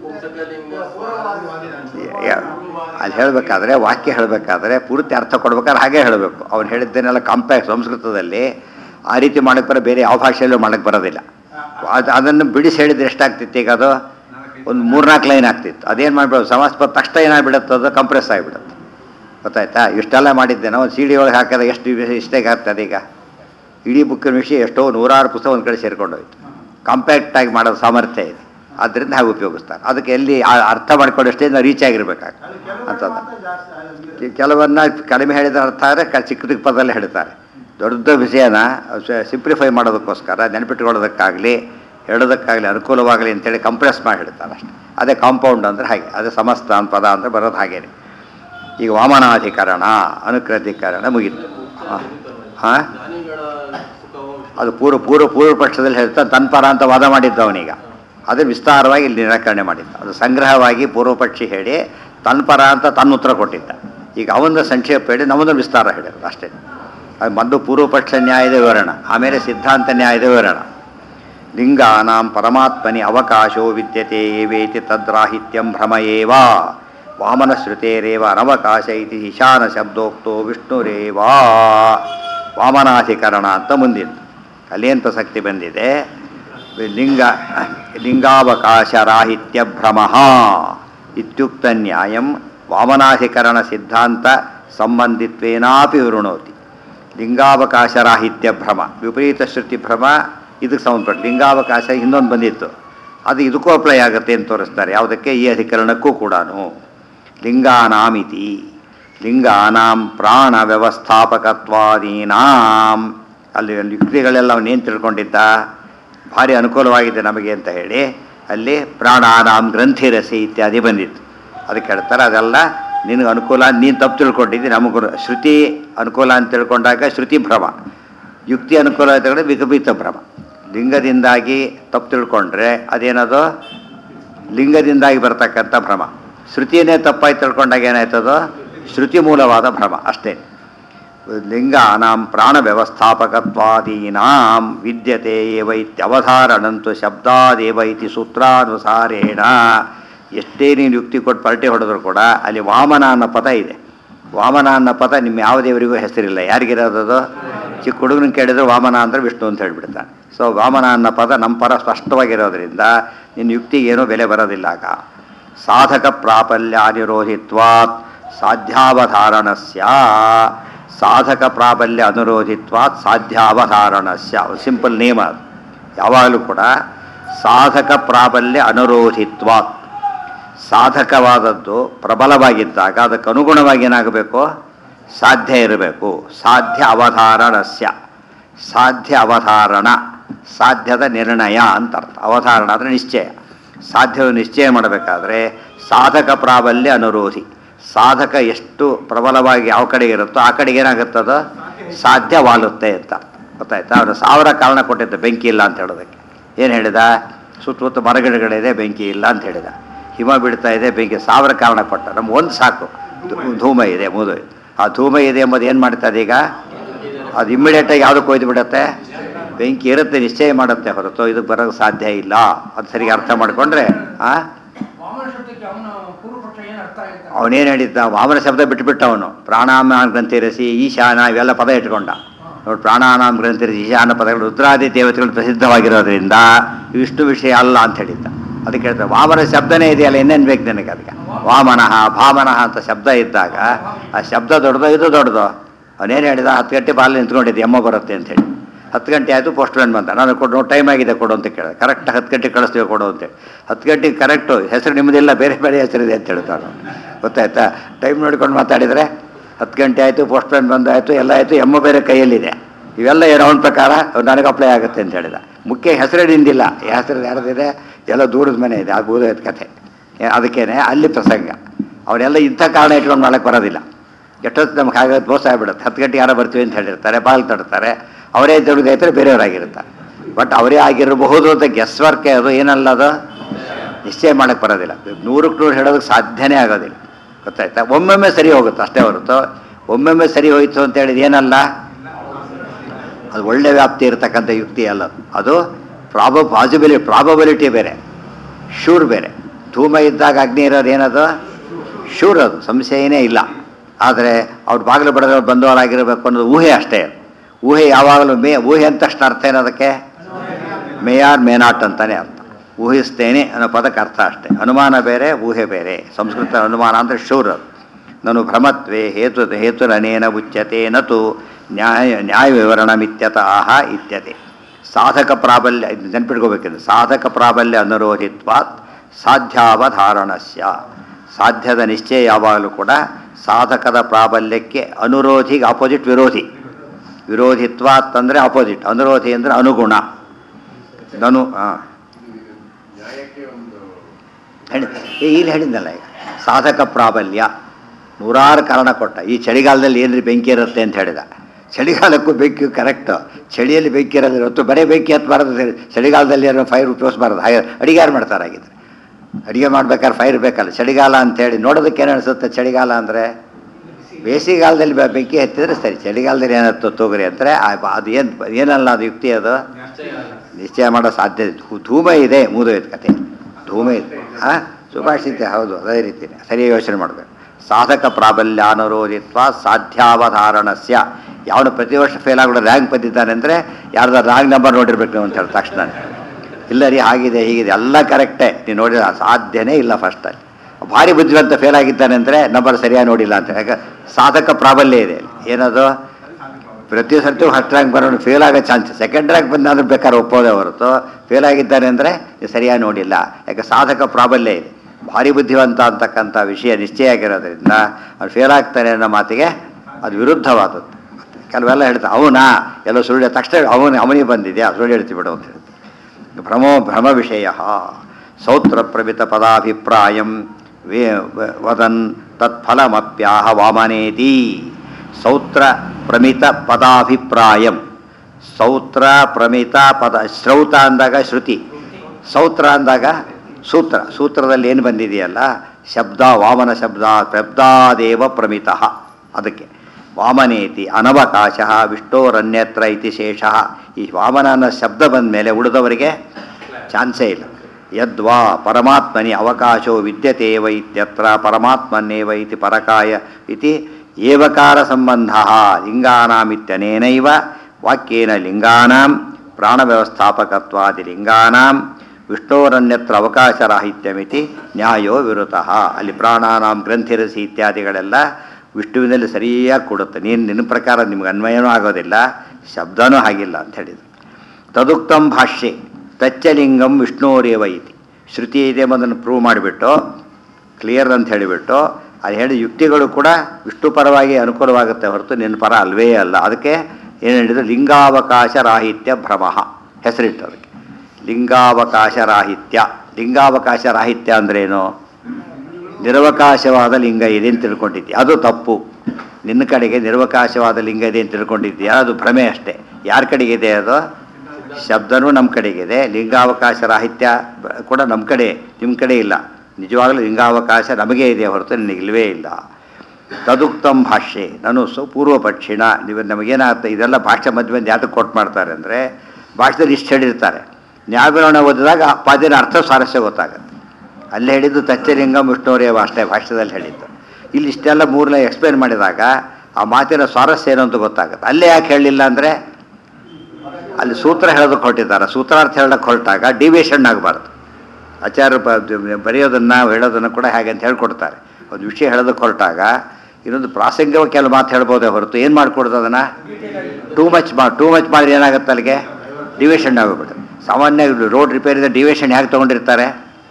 Speaker 2: ಪೂರ್ವವಾದಿ
Speaker 1: ಯಾ- ಅಲ್ಲಿ ಹೇಳಬೇಕಾದ್ರೆ ವಾಕ್ಯ ಹೇಳಬೇಕಾದ್ರೆ ಪೂರ್ತಿ ಅರ್ಥ ಕೊಡ್ಬೇಕಾದ್ರೆ ಹಾಗೆ ಹೇಳಬೇಕು ಅವ್ನು ಹೇಳಿದ್ದೇನೆಲ್ಲ ಕಾಂಪ್ಯಾಕ್ಟ್ ಸಂಸ್ಕೃತದಲ್ಲಿ ಆ ರೀತಿ ಮಾಡಕ್ಕೆ ಬರೋ ಬೇರೆ ಯಾವ ಭಾಷೆಯಲ್ಲೂ ಮಾಡಕ್ಕೆ ಬರೋದಿಲ್ಲ ಅದು ಅದನ್ನು ಬಿಡಿಸಿ ಹೇಳಿದ್ರೆ ಎಷ್ಟಾಗ್ತಿತ್ತು ಈಗ ಅದು ಒಂದು ಮೂರ್ನಾಲ್ಕು ಲೈನ್ ಆಗ್ತಿತ್ತು ಅದೇನು ಮಾಡ್ಬಿಡೋದು ಸಮಾಸ ಪದ ತಕ್ಷಣ ಏನಾಗ್ಬಿಡುತ್ತೆ ಅದು ಕಂಪ್ರೆಸ್ ಆಗಿಬಿಡುತ್ತೆ ಗೊತ್ತಾಯ್ತಾ ಇಷ್ಟೆಲ್ಲ ಮಾಡಿದ್ದೇನೆ ಒಂದು ಸಿ ಡಿ ಒಳಗೆ ಹಾಕಿದ್ರೆ ಎಷ್ಟು ಇಷ್ಟೇಗೆ ಆಗ್ತದೆ ಈಗ ಇಡೀ ಬುಕ್ಕಿನ ವಿಷಯ ಎಷ್ಟೋ ನೂರಾರು ಪುಸ್ತಕ ಒಂದು ಕಡೆ ಸೇರ್ಕೊಂಡೋಯ್ತು ಕಾಂಪ್ಯಾಕ್ಟಾಗಿ ಮಾಡೋದು ಸಾಮರ್ಥ್ಯ ಇದೆ ಆದ್ದರಿಂದ ಹಾಗೆ ಉಪಯೋಗಿಸ್ತಾರೆ ಅದಕ್ಕೆ ಎಲ್ಲಿ ಆ- ಅರ್ಥ ಮಾಡ್ಕೊಂಡಷ್ಟೇ ರೀಚ್ ಆಗಿರ್ಬೇಕಾಗ
Speaker 2: ಅದು ಕೆಲವು
Speaker 1: ಅಂತದ್ದು
Speaker 2: ಮಾತ್ರ ಜಾಸ್ತಿ ಅದು
Speaker 1: ಕೆ- ಕೆಲವನ್ನ ಕಡಿಮೆ ಹೇಳಿದ ಅರ್ಥ ಆದರೆ ಕ ಚಿಕ್ಕ ಚಿಕ್ಕ ಪದದಲ್ಲಿ ಹೇಳ್ತಾರೆ ದೊಡ್ಡ ವಿಷಯನ ಸಿಂಪ್ಲಿಫೈ ಮಾಡೋದಕ್ಕೋಸ್ಕರ ನೆನಪಿಟ್ಕೊಳ್ಳೋದಕ್ಕಾಗಲಿ ಹೇಳೋದಕ್ಕಾಗಲಿ ಅನುಕೂಲವಾಗಲಿ ಅಂತೇಳಿ ಕಂಪ್ರೆಸ್ ಮಾಡಿ ಹೇಳ್ತಾರೆ ಅಷ್ಟೇ ಅದೇ ಕಾಂಪೌಂಡ್ ಅಂದರೆ ಹಾಗೆ ಅದೇ ಸಮಸ್ತ ಅಂತ ಪದ ಅಂದರೆ ಬರೋದು ಹಾಗೇನೆ ಈಗ ವಾಮನಾಧಿಕರಣ ಅನುಕ್ರತೀಕರಣ ಮುಗೀತು ಹಾಂ ಹಾಂ ಅದು ಪೂರ್ವ ಪೂರ್ವ ಪೂರ್ವ ಪಕ್ಷದಲ್ಲಿ ಹೇಳ್ತಾ ತನ್ನ ಪರ ಅಂತ ವಾದ ಮಾಡಿದ್ದ ಅವನೀಗ ಅದನ್ನು ವಿಸ್ತಾರವಾಗಿ ಇಲ್ಲಿ ನಿರಾಕರಣೆ ಮಾಡಿದ್ದ ಅದು ಸಂಗ್ರಹವಾಗಿ ಪೂರ್ವ ಪಕ್ಷಿ ಹೇಳಿ ತನ್ನ ಪರ ಅಂತ ತನ್ನ ಉತ್ತರ ಕೊಟ್ಟಿದ್ದ ಈಗ ಅವನ ಸಂಕ್ಷೇಪ ಹೇಳಿ ನಮ್ಮದನ್ನು ವಿಸ್ತಾರ ಹೇಳಿರೋದು ಅಷ್ಟೇ ಅದು ಮೊದಲು ಪೂರ್ವ ಪಕ್ಷ ನ್ಯಾಯದ ವಿವರಣ ಆಮೇಲೆ ಸಿದ್ಧಾಂತ ನ್ಯಾಯದ ವಿವರಣ ಲಿಂಗಾನಾಂ ಪರಮಾತ್ಮನಿ ಅವಕಾಶೋ ವಿದ್ಯತೆ ಏವೇತಿ ತದ್ರಾಹಿತ್ಯಂ ಭ್ರಮ ಏವ ವಾಮನಶ್ರುತೇರೇವ ಅನವಕಾಶ ಇತಿ ಈಶಾನ ಶಬ್ದೋಕ್ತೋ ವಿಷ್ಣುರೇವಾ ವಾಮನಾಧಿಕರಣ ಅಂತ ಮುಂದಿತ್ತು ಅಲ್ಲೇನು ಪ್ರಸಕ್ತಿ ಬಂದಿದೆ ಲಿಂಗ ಲಿಂಗಾವಕಾಶ ರಾಹಿತ್ಯ ಭ್ರಮ ಇತ್ಯುಕ್ತ ನ್ಯಾಯಂ ವಾಮನಾಧಿಕರಣ ಸಿದ್ಧಾಂತ ಸಂಬಂಧಿತ್ವೇನಾಪಿ ವಿವೃಣೋತಿ ಲಿಂಗಾವಕಾಶ ರಾಹಿತ್ಯ ಭ್ರಮ ವಿಪರೀತ ಶ್ರುತಿ ಭ್ರಮ ಇದಕ್ಕೆ ಸಂಬಂಧಪಟ್ಟ ಲಿಂಗಾವಕಾಶ ಇನ್ನೊಂದು ಬಂದಿತ್ತು ಅದು ಇದಕ್ಕೂ ಅಪ್ಲೈ ಆಗುತ್ತೆ ಅಂತ ತೋರಿಸ್ತಾರೆ ಯಾವುದಕ್ಕೆ ಈ ಅಧಿಕರಣಕ್ಕೂ ಕೂಡ ಲಿಂಗಾನಾಮಿತಿ ಲಿಂಗಾನಾಂ ಪ್ರಾಣ ವ್ಯವಸ್ಥಾಪಕತ್ವಾದೀನಾಂ ಅಲ್ಲಿ ಅಲ್ಲಿ ಯುಕ್ತಿಗಳೆಲ್ಲ ಅವನೇನು ತಿಳ್ಕೊಂಡಿದ್ದ ಭಾರಿ ಅನುಕೂಲವಾಗಿದೆ ನಮಗೆ ಅಂತ ಹೇಳಿ ಅಲ್ಲಿ ಪ್ರಾಣಾನಾಂ ಗ್ರಂಥಿರಸಿ ಇತ್ಯಾದಿ ಬಂದಿತ್ತು ಅದಕ್ಕೆ ಹೇಳ್ತಾರೆ ಅದೆಲ್ಲ ನಿನಗೆ ಅನುಕೂಲ ನೀನು ತಪ್ಪು ತಿಳ್ಕೊಂಡಿದ್ದಿ ನಮಗೂ ಶ್ರುತಿ ಅನುಕೂಲ ಅಂತ ತಿಳ್ಕೊಂಡಾಗ ಶ್ರುತಿ ಭ್ರಮ ಯುಕ್ತಿ ಅನುಕೂಲ ಅಂತ ಹೇಳಿದ್ರೆ ವಿಕಪಿತ ಭ್ರಮ ಲಿಂಗದಿಂದಾಗಿ ತಪ್ಪು ತಿಳ್ಕೊಂಡ್ರೆ ಅದೇನದು ಲಿಂಗದಿಂದಾಗಿ ಬರ್ತಕ್ಕಂಥ ಭ್ರಮ ಶ್ರುತಿಯನ್ನೇ ತಪ್ಪಾಗಿ ತಿಳ್ಕೊಂಡಾಗ ಏನಾಯ್ತದೋ ಶ್ರುತಿ ಮೂಲವಾದ ಭ್ರಮ ಅಷ್ಟೇ ಲಿಂಗಾನಾಂ ಪ್ರಾಣ ವ್ಯವಸ್ಥಾಪಕತ್ವಾದೀನಾಂ ವಿದ್ಯತೆ ಏವ ಇತ್ಯವಧಾರಣಂತು ಶಬ್ದಾದೇವ ಇತಿ ಸೂತ್ರಾನುಸಾರೇಣ ಎಷ್ಟೇ ನೀನು ಯುಕ್ತಿ ಕೊಟ್ಟು ಪಲ್ಟಿ ಹೊಡೆದ್ರು ಕೂಡ ಅಲ್ಲಿ ವಾಮನ ಅನ್ನೋ ಪದ ಇದೆ ವಾಮನ ಅನ್ನೋ ಪದ ನಿಮ್ಮ ಯಾವ ದೇವರಿಗೂ ಹೆಸರಿಲ್ಲ ಯಾರಿಗಿರೋದದು ಚಿಕ್ಕ ಹುಡುಗನ ಕೇಳಿದ್ರೆ ವಾಮನ ಅಂದರೆ ವಿಷ್ಣು ಅಂತ ಹೇಳ್ಬಿಡ್ತಾನೆ ಸೊ ವಾಮನ ಅನ್ನೋ ಪದ ನಮ್ಮ ಪರ ಸ್ಪಷ್ಟವಾಗಿರೋದ್ರಿಂದ ನಿನ್ನ ಯುಕ್ತಿಗೆ ಏನೂ ಬೆಲೆ ಬರೋದಿಲ್ಲ ಆಗ ಸಾಧಕ ಪ್ರಾಬಲ್ಯ ಅನಿರೋಧಿತ್ವಾತ್ ಸಾಧ್ಯಾವಧಾರಣಸ್ಯ ಸಾಧಕ ಪ್ರಾಬಲ್ಯ ಅನುರೋಧಿತ್ವಾತ್ ಸಾಧ್ಯಾವಧಾರಣಸ್ಯ ಸಿಂಪಲ್ ನೇಮ ಅದು ಯಾವಾಗಲೂ ಕೂಡ ಸಾಧಕ ಪ್ರಾಬಲ್ಯ ಅನುರೋಧಿತ್ವಾತ್ ಸಾಧಕವಾದದ್ದು ಪ್ರಬಲವಾಗಿದ್ದಾಗ ಅದಕ್ಕೆ ಅನುಗುಣವಾಗಿ ಏನಾಗಬೇಕು ಸಾಧ್ಯ ಇರಬೇಕು ಸಾಧ್ಯ ಅವಧಾರಣಸ್ಯ ಸಾಧ್ಯ ಅವಧಾರಣ ಸಾಧ್ಯದ ನಿರ್ಣಯ ಅಂತ ಅರ್ಥ ಅವಧಾರಣ ಅಂದರೆ ನಿಶ್ಚಯ ಸಾಧ್ಯವನ್ನು ನಿಶ್ಚಯ ಮಾಡಬೇಕಾದ್ರೆ ಸಾಧಕ ಪ್ರಾಬಲ್ಯ ಅನುರೋಧಿ ಸಾಧಕ ಎಷ್ಟು ಪ್ರಬಲವಾಗಿ ಯಾವ ಕಡೆ ಇರುತ್ತೋ ಆ ಕಡೆಗೆ ಏನಾಗುತ್ತದೋ ಸಾಧ್ಯವಾಗುತ್ತೆ ಅಂತ ಗೊತ್ತಾಯ್ತಾ ಅವನು ಸಾವಿರ ಕಾರಣ ಕೊಟ್ಟಿದ್ದ ಬೆಂಕಿ ಇಲ್ಲ ಅಂತ ಹೇಳೋದಕ್ಕೆ ಏನು ಹೇಳಿದ ಸುತ್ತಮುತ್ತ ಮರಗಿಡಗಳಿದೆ ಬೆಂಕಿ ಇಲ್ಲ ಅಂತ ಹೇಳಿದ ಹಿಮ ಬೀಳ್ತಾ ಇದೆ ಬೆಂಕಿ ಸಾವಿರ ಕಾರಣ ಕೊಟ್ಟ ನಮ್ಗೆ ಒಂದು ಸಾಕು ಧೂ- ಧೂಮ ಇದೆ ಮುದು ಆ ಧೂಮ ಇದೆ ಎಂಬುದು ಏನು ಮಾಡ್ತದೆ ಈಗ ಅದು ಇಮ್ಮಿಡಿಯೇಟಾಗಿ ಯಾವುದಕ್ಕೆ ಒಯ್ದು ಬಿಡುತ್ತೆ ಬೆಂಕಿ ಇರುತ್ತೆ ನಿಶ್ಚಯ ಮಾಡುತ್ತೆ ಹೊರತು ಇದು ಬರೋಕ್ಕೆ ಸಾಧ್ಯ ಇಲ್ಲ ಅದು ಸರಿಗೆ ಅರ್ಥ ಮಾಡಿಕೊಂಡ್ರೆ ಆ
Speaker 3: ವಾಮನ ಶಬ್ದಕ್ಕೆ ಅವನ ಪೂರ್ವಪಕ್ಷ ಏನು ಅರ್ಥ ಆಗುತ್ತೆ
Speaker 1: ಅವನೇನು ಹೇಳಿದ್ದ ವಾಮನ ಶಬ್ದ ಬಿಟ್ಟುಬಿಟ್ಟ ಅವನು ಪ್ರಾಣಾಯಾಮ ಗ್ರಂಥಿರಸಿ ಈಶಾನ ಇವೆಲ್ಲ ಪದ ಇಟ್ಕೊಂಡ ನೋಡಿ ಪ್ರಾಣಾಯಾಮ ಗ್ರಂಥಿರಸಿ ಈಶಾನ ಪದಗಳು ರುದ್ರಾದಿ ದೇವತೆಗಳು ಪ್ರಸಿದ್ಧವಾಗಿರೋದ್ರಿಂದ ವಿಷ್ಣು ವಿಷಯ ಅಲ್ಲ ಅಂತ ಹೇಳಿದ್ದ ಅದಕ್ಕೆ ಹೇಳ್ತಾರೆ ವಾಮನ ಶಬ್ದನೇ ಇದೆಯಲ್ಲ ಇನ್ನೇನು ಬೇಕು ನನಗೆ ಅದಕ್ಕೆ ವಾಮನಃ ಭಾಮನಃ ಅಂತ ಶಬ್ದ ಇದ್ದಾಗ ಆ ಶಬ್ದ ದೊಡ್ಡದೋ ಇದು ದೊಡ್ಡದೋ ಅವನೇನು ಹೇಳಿದ ಹತ್ತು ಗಂಟೆ ಬಾಲ್ ನಿಂತ್ಕೊಂಡಿದ್ದೆ ಎಮ್ಮ ಬರುತ್ತೆ ಅಂತ ಹೇಳಿ ಹತ್ತು ಗಂಟೆ ಆಯಿತು ಪೋಸ್ಟ್ ಮ್ಯಾನ್ ಬಂದ ನಾನು ಕೊಡು ಟೈಮ್ ಆಗಿದೆ ಕೊಡು ಅಂತ ಕೇಳಿದೆ ಕರೆಕ್ಟ್ ಹತ್ತು ಗಂಟೆಗೆ ಕಳಿಸ್ತೀವಿ ಕೊಡು ಅಂತೇಳಿ ಹತ್ತು ಗಂಟೆಗೆ ಕರೆಕ್ಟು ಹೆಸರು ನಿಮ್ಮದಿಲ್ಲ ಬೇರೆ ಬೇರೆ ಹೆಸರಿದೆ ಅಂತ ಹೇಳ್ತಾರೆ ಗೊತ್ತಾಯ್ತಾ ಟೈಮ್ ನೋಡ್ಕೊಂಡು ಮಾತಾಡಿದರೆ ಹತ್ತು ಗಂಟೆ ಆಯಿತು ಪೋಸ್ಟ್ ಮ್ಯಾನ್ ಬಂದಾಯಿತು ಎಲ್ಲ ಆಯಿತು ಎಮ್ಮ ಬೇರೆ ಕೈಯಲ್ಲಿದೆ ಇವೆಲ್ಲ ಏನೋ ಅವನ ಪ್ರಕಾರ ನನಗೆ ಅಪ್ಲೈ ಆಗುತ್ತೆ ಅಂತ ಹೇಳಿದ ಮುಖ್ಯ ಹೆಸರಿನಿಂದಿಲ್ಲ ಈ ಹೆಸರು ಯಾರ್ದಿದೆ ಎಲ್ಲ ದೂರದ ಮನೆ ಇದೆ ಅದು ಬೂದ ಕಥೆ ಏ- ಅದಕ್ಕೇನೆ ಅಲ್ಲಿ ಪ್ರಸಂಗ ಅವರೆಲ್ಲ ಇಂಥ ಕಾರಣ ಇಟ್ಕೊಂಡು ಮಾಡಕ್ಕೆ ಬರೋದಿಲ್ಲ ಎಷ್ಟೊತ್ತು ನಮ್ಗೆ ಹಾಗಾಗಿ ಮೋಸ ಆಗ್ಬಿಡುತ್ತೆ ಹತ್ತು ಗಂಟೆ ಯಾರೋ ಬರ್ತೀವಿ ಅಂತ ಹೇಳಿರ್ತಾರೆ ಬಾಲ್ ತಡ್ತಾರೆ ಅವರೇ ದುಡಿದೈತಾರೆ ಬೇರೆಯವರಾಗಿರ್ತಾರೆ ಬಟ್ ಅವರೇ ಆಗಿರಬಹುದು ಅಂತ ಗೆಸ್ ವರ್ಕೆ ಅದು ಏನಲ್ಲ ಅದು ನಿಶ್ಚಯ ಮಾಡಕ್ಕೆ ಬರೋದಿಲ್ಲ ನೂರಕ್ಕೆ ನೂರು ಹೇಳೋದಕ್ಕೆ ಸಾಧ್ಯನೇ ಆಗೋದಿಲ್ಲ ಗೊತ್ತಾಯ್ತಾ ಒಮ್ಮೊಮ್ಮೆ ಸರಿ ಹೋಗುತ್ತೆ ಅಷ್ಟೇ ಹೊರತು ಒಮ್ಮೊಮ್ಮೆ ಸರಿ ಹೋಯಿತು ಅಂತ ಹೇಳಿದ ಏನಲ್ಲ ಅದು ಒಳ್ಳೆ ವ್ಯಾಪ್ತಿ ಇರತಕ್ಕಂಥ ಯುಕ್ತಿ ಅಲ್ಲ ಅದು. ಅದು ಪ್ರಾಬ ಪಾಸಿಬಿಲಿ ಪ್ರಾಬಬಿಲಿಟಿ ಬೇರೆ ಶೂರ್ ಬೇರೆ ಧೂಮ ಇದ್ದಾಗ ಅಗ್ನಿ ಇರೋದು ಏನದು ಶೂರ್ ಅದು ಸಂಶಯನೇ ಇಲ್ಲ ಆದರೆ ಅವ್ರು ಬಾಗಿಲು ಬಡದವ್ರು ಬಂದವರಾಗಿರಬೇಕು ಅನ್ನೋದು ಊಹೆ ಅಷ್ಟೇ ಊಹೆ ಯಾವಾಗಲೂ ಮೇ ಊಹೆ ಅಂತ ತಕ್ಷಣ ಅರ್ಥ ಏನದಕ್ಕೆ ಮೇ ಆರ್ ಮೇ ನಾಟ್ ಅಂತಾನೆ ಅರ್ಥ ಊಹಿಸ್ತೇನೆ ಅನ್ನೋ ಪದಕ್ಕೆ ಅರ್ಥ ಅಷ್ಟೇ ಅನುಮಾನ ಬೇರೆ ಊಹೆ ಬೇರೆ ಸಂಸ್ಕೃತ ಅನುಮಾನ ಅಂದರೆ ಶೂರ್ ಅದು ನಾನು ಭ್ರಮತ್ವೇ ಹೇತು ಹೇತುರನೇನ ಉಚ್ಯತೆ ನತು ನ್ಯಾಯ ನ್ಯಾಯ ವಿವರಣಮಿತ್ಯತಃ ಇತ್ಯತೆ ಸಾಧಕ ಪ್ರಾಬಲ್ಯ ಇದು ನೆನ್ಪಿಟ್ಕೋಬೇಕಿದೆ ಸಾಧಕ ಪ್ರಾಬಲ್ಯ ಅನುರೋಧಿತ್ವಾತ್ ಸಾಧ್ಯಾವಧಾರಣಸ್ಯ ಸಾಧ್ಯದ ನಿಶ್ಚಯ ಯಾವಾಗಲೂ ಕೂಡ ಸಾಧಕದ ಪ್ರಾಬಲ್ಯಕ್ಕೆ ಅನುರೋಧಿಗೆ ಆಪೋಸಿಟ್ ವಿರೋಧಿ ವಿರೋಧಿತ್ವಾತ್ ಅಂದರೆ ಆಪೋಸಿಟ್ ಅನುರೋಧಿ ಅಂದರೆ ಅನುಗುಣ ನಾನು ಹಾಂ ಹೇಳಿ ಏ, ಇಲ್ಲಿ ಹೇಳಿದ್ನಲ್ಲ ಈಗ ಸಾಧಕ ಪ್ರಾಬಲ್ಯ ನೂರಾರು ಕಾರಣ ಕೊಟ್ಟ ಈ ಚಳಿಗಾಲದಲ್ಲಿ ಏನ್ರಿ ಬೆಂಕಿ ಇರುತ್ತೆ ಅಂತ ಹೇಳಿದ ಚಳಿಗಾಲಕ್ಕೂ ಬೆಂಕಿ ಕರೆಕ್ಟು ಚಳಿಯಲ್ಲಿ ಬೆಂಕಿ ಇರೋದಿಲ್ಲ ಹೊತ್ತು ಬರೀ ಬೆಂಕಿ ಹತ್ಬಾರದು ಸರಿ ಚಳಿಗಾಲದಲ್ಲಿ ಏನೋ ಫೈರ್ ಉಪಯೋಗಿಸ್ಬಾರ್ದು ಹಾಗೆ ಅಡಿಗೆ ಯಾರು ಮಾಡ್ತಾರೆ ಹಾಗಿದ್ರೆ ಅಡುಗೆ ಮಾಡ್ಬೇಕಾದ್ರೆ ಫೈರ್ ಬೇಕಲ್ಲ ಚಳಿಗಾಲ ಅಂತೇಳಿ ನೋಡೋದಕ್ಕೆ ಏನು ಅನಿಸುತ್ತೆ ಚಳಿಗಾಲ ಅಂದರೆ ಬೇಸಿಗೆಗಾಲದಲ್ಲಿ ಬೆ- ಬೆಂಕಿ ಹತ್ತಿದ್ರೆ ಸರಿ ಚಳಿಗಾಲದಲ್ಲಿ ಏನತ್ತು ತೊಗರಿ ಅಂದರೆ ಅದು ಏನು ಏನಲ್ಲ ಅದು ಯುಕ್ತಿ ಅದು ನಿಶ್ಚಯ ಮಾಡೋ ಸಾಧ್ಯತೆ ಧೂ- ಧೂಮ ಇದೆ ಮೂದೋಯ್ತು ಕತೆ ಧೂಮ ಇದೆ ಹಾಂ ಸುಭಾಷಿತೆ ಹೌದು ಅದೇ ರೀತಿನೇ ಸರಿಯಾಗಿ ಯೋಚನೆ ಮಾಡಬೇಕು ಸಾಧಕ ಪ್ರಾಬಲ್ಯ ಅನುರೋಧಿತ್ವ ಸಾಧ್ಯಾವಧಾರಣಸ್ಯ ಯಾವನು ಪ್ರತಿ ವರ್ಷ ಫೇಲ್ ಆಗ್ಬಿಡೋ ರ್ಯಾಂಕ್ ಬಂದಿದ್ದಾನೆ ಅಂದರೆ ಯಾರ್ದು ರಾಂಗ್ ನಂಬರ್ ನೋಡಿರ್ಬೇಕು ನೀವು ಅಂತ ಹೇಳಿ ತಕ್ಷಣ ಇಲ್ಲ ರೀ ಆಗಿದೆ ಹೀಗಿದೆ ಎಲ್ಲ ಕರೆಕ್ಟೇ ನೀವು ನೋಡಿದ ಸಾಧ್ಯನೇ ಇಲ್ಲ ಫಸ್ಟಲ್ಲಿ ಭಾರಿ ಬುದ್ಧಿವಂತ ಫೇಲ್ ಆಗಿದ್ದಾನೆ ಅಂದರೆ ನಂಬರ್ ಸರಿಯಾಗಿ ನೋಡಿಲ್ಲ ಅಂತ ಯಾಕೆ ಸಾಧಕ ಪ್ರಾಬಲ್ಯ ಇದೆ ಅಲ್ಲಿ. ಏನದು ಪ್ರತಿ ಸರ್ತಿ ಫಸ್ಟ್ ರ್ಯಾಂಕ್ ಬರೋನು ಫೇಲ್ ಆಗೋ ಚಾನ್ಸ್ ಸೆಕೆಂಡ್ ರ್ಯಾಂಕ್ ಬಂದಾದ್ರೂ ಬೇಕಾದ್ರೆ ಒಪ್ಪೋದೇ ಹೊರತು ಫೇಲ್ ಆಗಿದ್ದಾನೆ ಅಂದರೆ ಸರಿಯಾಗಿ ನೋಡಿಲ್ಲ ಯಾಕೆ ಸಾಧಕ ಪ್ರಾಬಲ್ಯ ಇದೆ ಭಾರಿ ಬುದ್ಧಿವಂತ ಅಂತಕ್ಕಂಥ ವಿಷಯ ನಿಶ್ಚಯ ಆಗಿರೋದ್ರಿಂದ ಅವ್ನು ಫೇಲ್ ಆಗ್ತಾನೆ ಅನ್ನೋ ಮಾತಿಗೆ ಅದು ವಿರುದ್ಧವಾದದ್ದು ಕೆಲವೆಲ್ಲ ಹೇಳ್ತಾರೆ ಅವನಾ ಎಲ್ಲ ಸುಳ್ಳು ತಕ್ಷಣ ಅವನು ಅವನಿಗೆ ಬಂದಿದೆಯಾ ಸುಳ್ಳು ಹೇಳ್ತಿ ಬಿಡು ಅಂತ ಹೇಳ್ತಾರೆ ಭ್ರಮೋ ಭ್ರಮ ವಿಷಯ ಸೌತ್ರ ಪ್ರಮಿತ ಪದಾಭಿಪ್ರಾಯಂ ವೇ ವ- ವದನ್ ತತ್ಫಲಮಪ್ಯಾಹ ವಾಮನೇತಿ ಸೌತ್ರ ಪ್ರಮಿತ ಪದಾಭಿಪ್ರಾಯಂ ಸೌತ್ರ ಪ್ರಮಿತ ಪದ ಶ್ರೌತ ಅಂದಾಗ ಶ್ರುತಿ ಸೌತ್ರ ಅಂದಾಗ ಸೂತ್ರ ಸೂತ್ರದಲ್ಲಿ ಏನು ಬಂದಿದೆಯಲ್ಲ ಶಬ್ದ ವಾಮನ ಶಬ್ದ ಶಬ್ದಾದೇವ ಪ್ರಮಿತಃ ಅದಕ್ಕೆ ವಾಮನೇತಿ ಅನವಕಾಶ ವಿಷ್ಣೋರನ್ಯತ್ರ ಇತಿ ಶೇಷ ಈ ವಾಮನ ಅನ್ನೋ ಶಬ್ದ ಬಂದ ಮೇಲೆ ಉಳಿದವರಿಗೆ ಚಾನ್ಸೇ ಇಲ್ಲ ಯದ್ವಾ ಪರಮಾತ್ಮನಿ ಅವಕಾಶೋ ವಿದ್ಯತೇವ ಇತ್ಯತ್ರ ಪರಮಾತ್ಮನ್ನೇವ ಇತಿ ಪರಕಾಯ ಇತಿ ಏವಕಾರ ಸಂಬಂಧ ಲಿಂಗಾನಾಮಿತ್ಯನೇನೈವ ವಾಕ್ಯೇನ ಲಿಂಗಾನಾಂ ಪ್ರಾಣವ್ಯವಸ್ಥಾಪಕತ್ವಾದಿ ಲಿಂಗಾನಾಂ ವಿಷ್ಣೋರನ್ಯತ್ರ ಅವಕಾಶರಾಹಿತ್ಯಮಿತಿ ನ್ಯಾಯೋ ವಿರುತಃ ಅಲ್ಲಿ ಪ್ರಾಣಾನಾಂ ಗ್ರಂಥಿರಸಿ ಇತ್ಯಾದಿಗಳೆಲ್ಲ ವಿಷ್ಣುವಿನಲ್ಲಿ ಸರಿಯಾಗಿ ಕೊಡುತ್ತೆ ನೀನು ನಿನ್ನ ಪ್ರಕಾರ ನಿಮ್ಗೆ ಅನ್ವಯನೂ ಆಗೋದಿಲ್ಲ ಶಬ್ದನೂ ಆಗಿಲ್ಲ ಅಂತ ಹೇಳಿದ್ರು ತದುಕ್ತಂ ಭಾಷ್ಯೆ ತಚ್ಚಲಿಂಗಂ ವಿಷ್ಣೋರೇವ ಇತಿ ಶ್ರುತಿ ಇದೆ ಎಂಬುದನ್ನು ಪ್ರೂವ್ ಮಾಡಿಬಿಟ್ಟು ಕ್ಲಿಯರ್ ಅಂತ ಹೇಳಿಬಿಟ್ಟು ಅದು ಹೇಳಿ ಯುಕ್ತಿಗಳು ಕೂಡ ವಿಷ್ಣು ಪರವಾಗಿ ಅನುಕೂಲವಾಗುತ್ತೆ ಹೊರತು ನಿನ್ನ ಪರ ಅಲ್ವೇ ಅಲ್ಲ ಅದಕ್ಕೆ ಏನು ಹೇಳಿದ್ರು ಲಿಂಗಾವಕಾಶ ರಾಹಿತ್ಯ ಭ್ರಮ ಹೆಸರಿಟ್ಟು ಅದಕ್ಕೆ ಲಿಂಗಾವಕಾಶ ರಾಹಿತ್ಯ ಲಿಂಗಾವಕಾಶ ರಾಹಿತ್ಯ ಅಂದ್ರೇನು ನಿರವಕಾಶವಾದ ಲಿಂಗ ಇದೆ ಅಂತ ತಿಳ್ಕೊಂಡಿದ್ದೆ ಅದು ತಪ್ಪು ನಿನ್ನ ಕಡೆಗೆ ನಿರವಕಾಶವಾದ ಲಿಂಗ ಇದೆ ಅಂತ ತಿಳ್ಕೊಂಡಿದ್ದೀಯ ಅದು ಭ್ರಮೆ ಅಷ್ಟೇ ಯಾರ ಕಡೆಗೆ ಇದೆ ಅದು ಶಬ್ದನೂ ನಮ್ಮ ಕಡೆಗಿದೆ ಲಿಂಗಾವಕಾಶ ರಾಹಿತ್ಯ ಬ- ಕೂಡ ನಮ್ಮ ಕಡೆ ನಿಮ್ಮ ಕಡೆ ಇಲ್ಲ ನಿಜವಾಗಲೂ ಲಿಂಗಾವಕಾಶ ನಮಗೆ ಇದೆ ಹೊರತು ನಿನಗಿಲ್ವೇ ಇಲ್ಲ ತದುಕ್ತಂ ಭಾಷ್ಯೆ ನಾನು ಸು ಪೂರ್ವ ಪಕ್ಷಿಣ ನೀವು ನಮಗೇನಾಗುತ್ತೆ ಇದೆಲ್ಲ ಭಾಷೆ ಮಧ್ಯ ಮಧ್ಯೆ ಯಾತಕ್ಕೆ ಕೊಟ್ಟು ಮಾಡ್ತಾರೆ ಅಂದರೆ ಭಾಷೆದಲ್ಲಿ ಇಷ್ಟು ಹೇಳಿರ್ತಾರೆ ನ್ಯಾಯವಿವರಣೆ ಓದಿದಾಗ ಆ ಪದ್ಯದ ಅರ್ಥ ಸ್ವಾರಸ್ಯ ಗೊತ್ತಾಗುತ್ತೆ ಅಲ್ಲಿ ಹೇಳಿದ್ದು ತಚ್ಚಲಿಂಗಂ ವಿಷ್ಣುವರೇವ ಅಷ್ಟೇ ಭಾಷ್ಯದಲ್ಲಿ ಹೇಳಿದ್ದು ಇಲ್ಲಿ ಇಷ್ಟೆಲ್ಲ ಮೂರನೇ ಎಕ್ಸ್ಪ್ಲೇನ್ ಮಾಡಿದಾಗ ಆ ಮಾತಿನ ಸ್ವಾರಸ್ಯ ಏನು ಅಂತ ಗೊತ್ತಾಗುತ್ತೆ ಅಲ್ಲೇ ಯಾಕೆ ಹೇಳಲಿಲ್ಲ ಅಂದರೆ ಅಲ್ಲಿ ಸೂತ್ರ ಹೇಳೋದಕ್ಕೆ ಹೊರಟಿದ್ದಾರೆ ಸೂತ್ರಾರ್ಥ ಹೇಳೋಕ್ಕೆ ಹೊರಟಾಗ ಡಿವಿಯೇಷನ್ ಆಗಬಾರ್ದು ಆಚಾರ್ಯ ಪ- ಬರೆಯೋದನ್ನು ಹೇಳೋದನ್ನು ಕೂಡ ಹೇಗೆ ಅಂತ ಹೇಳ್ಕೊಡ್ತಾರೆ ಒಂದು ವಿಷಯ ಹೇಳೋದಕ್ಕೆ ಹೊರಟಾಗ ಇನ್ನೊಂದು ಪ್ರಾಸಂಗಿಕ ಕೆಲವು ಮಾತು ಹೇಳ್ಬೋದೇ ಹೊರತು ಏನು ಮಾಡಿಕೊಡ್ದು ಅದನ್ನು ಟೂ ಮಚ್ ಮಾ ಟೂ ಮಚ್ ಮಾಡಿದ್ರೆ ಏನಾಗುತ್ತೆ ಅಲ್ಲಿಗೆ ಡಿವಿಯೇಷನ್ ಆಗೋಗ್ಬಿಡುತ್ತೆ ಸಾಮಾನ್ಯ ರೋಡ್ ರಿಪೇರಿದ ಡಿವಿಯೇಷನ್ ಹೇಗೆ ತೊಗೊಂಡಿರ್ತಾರೆ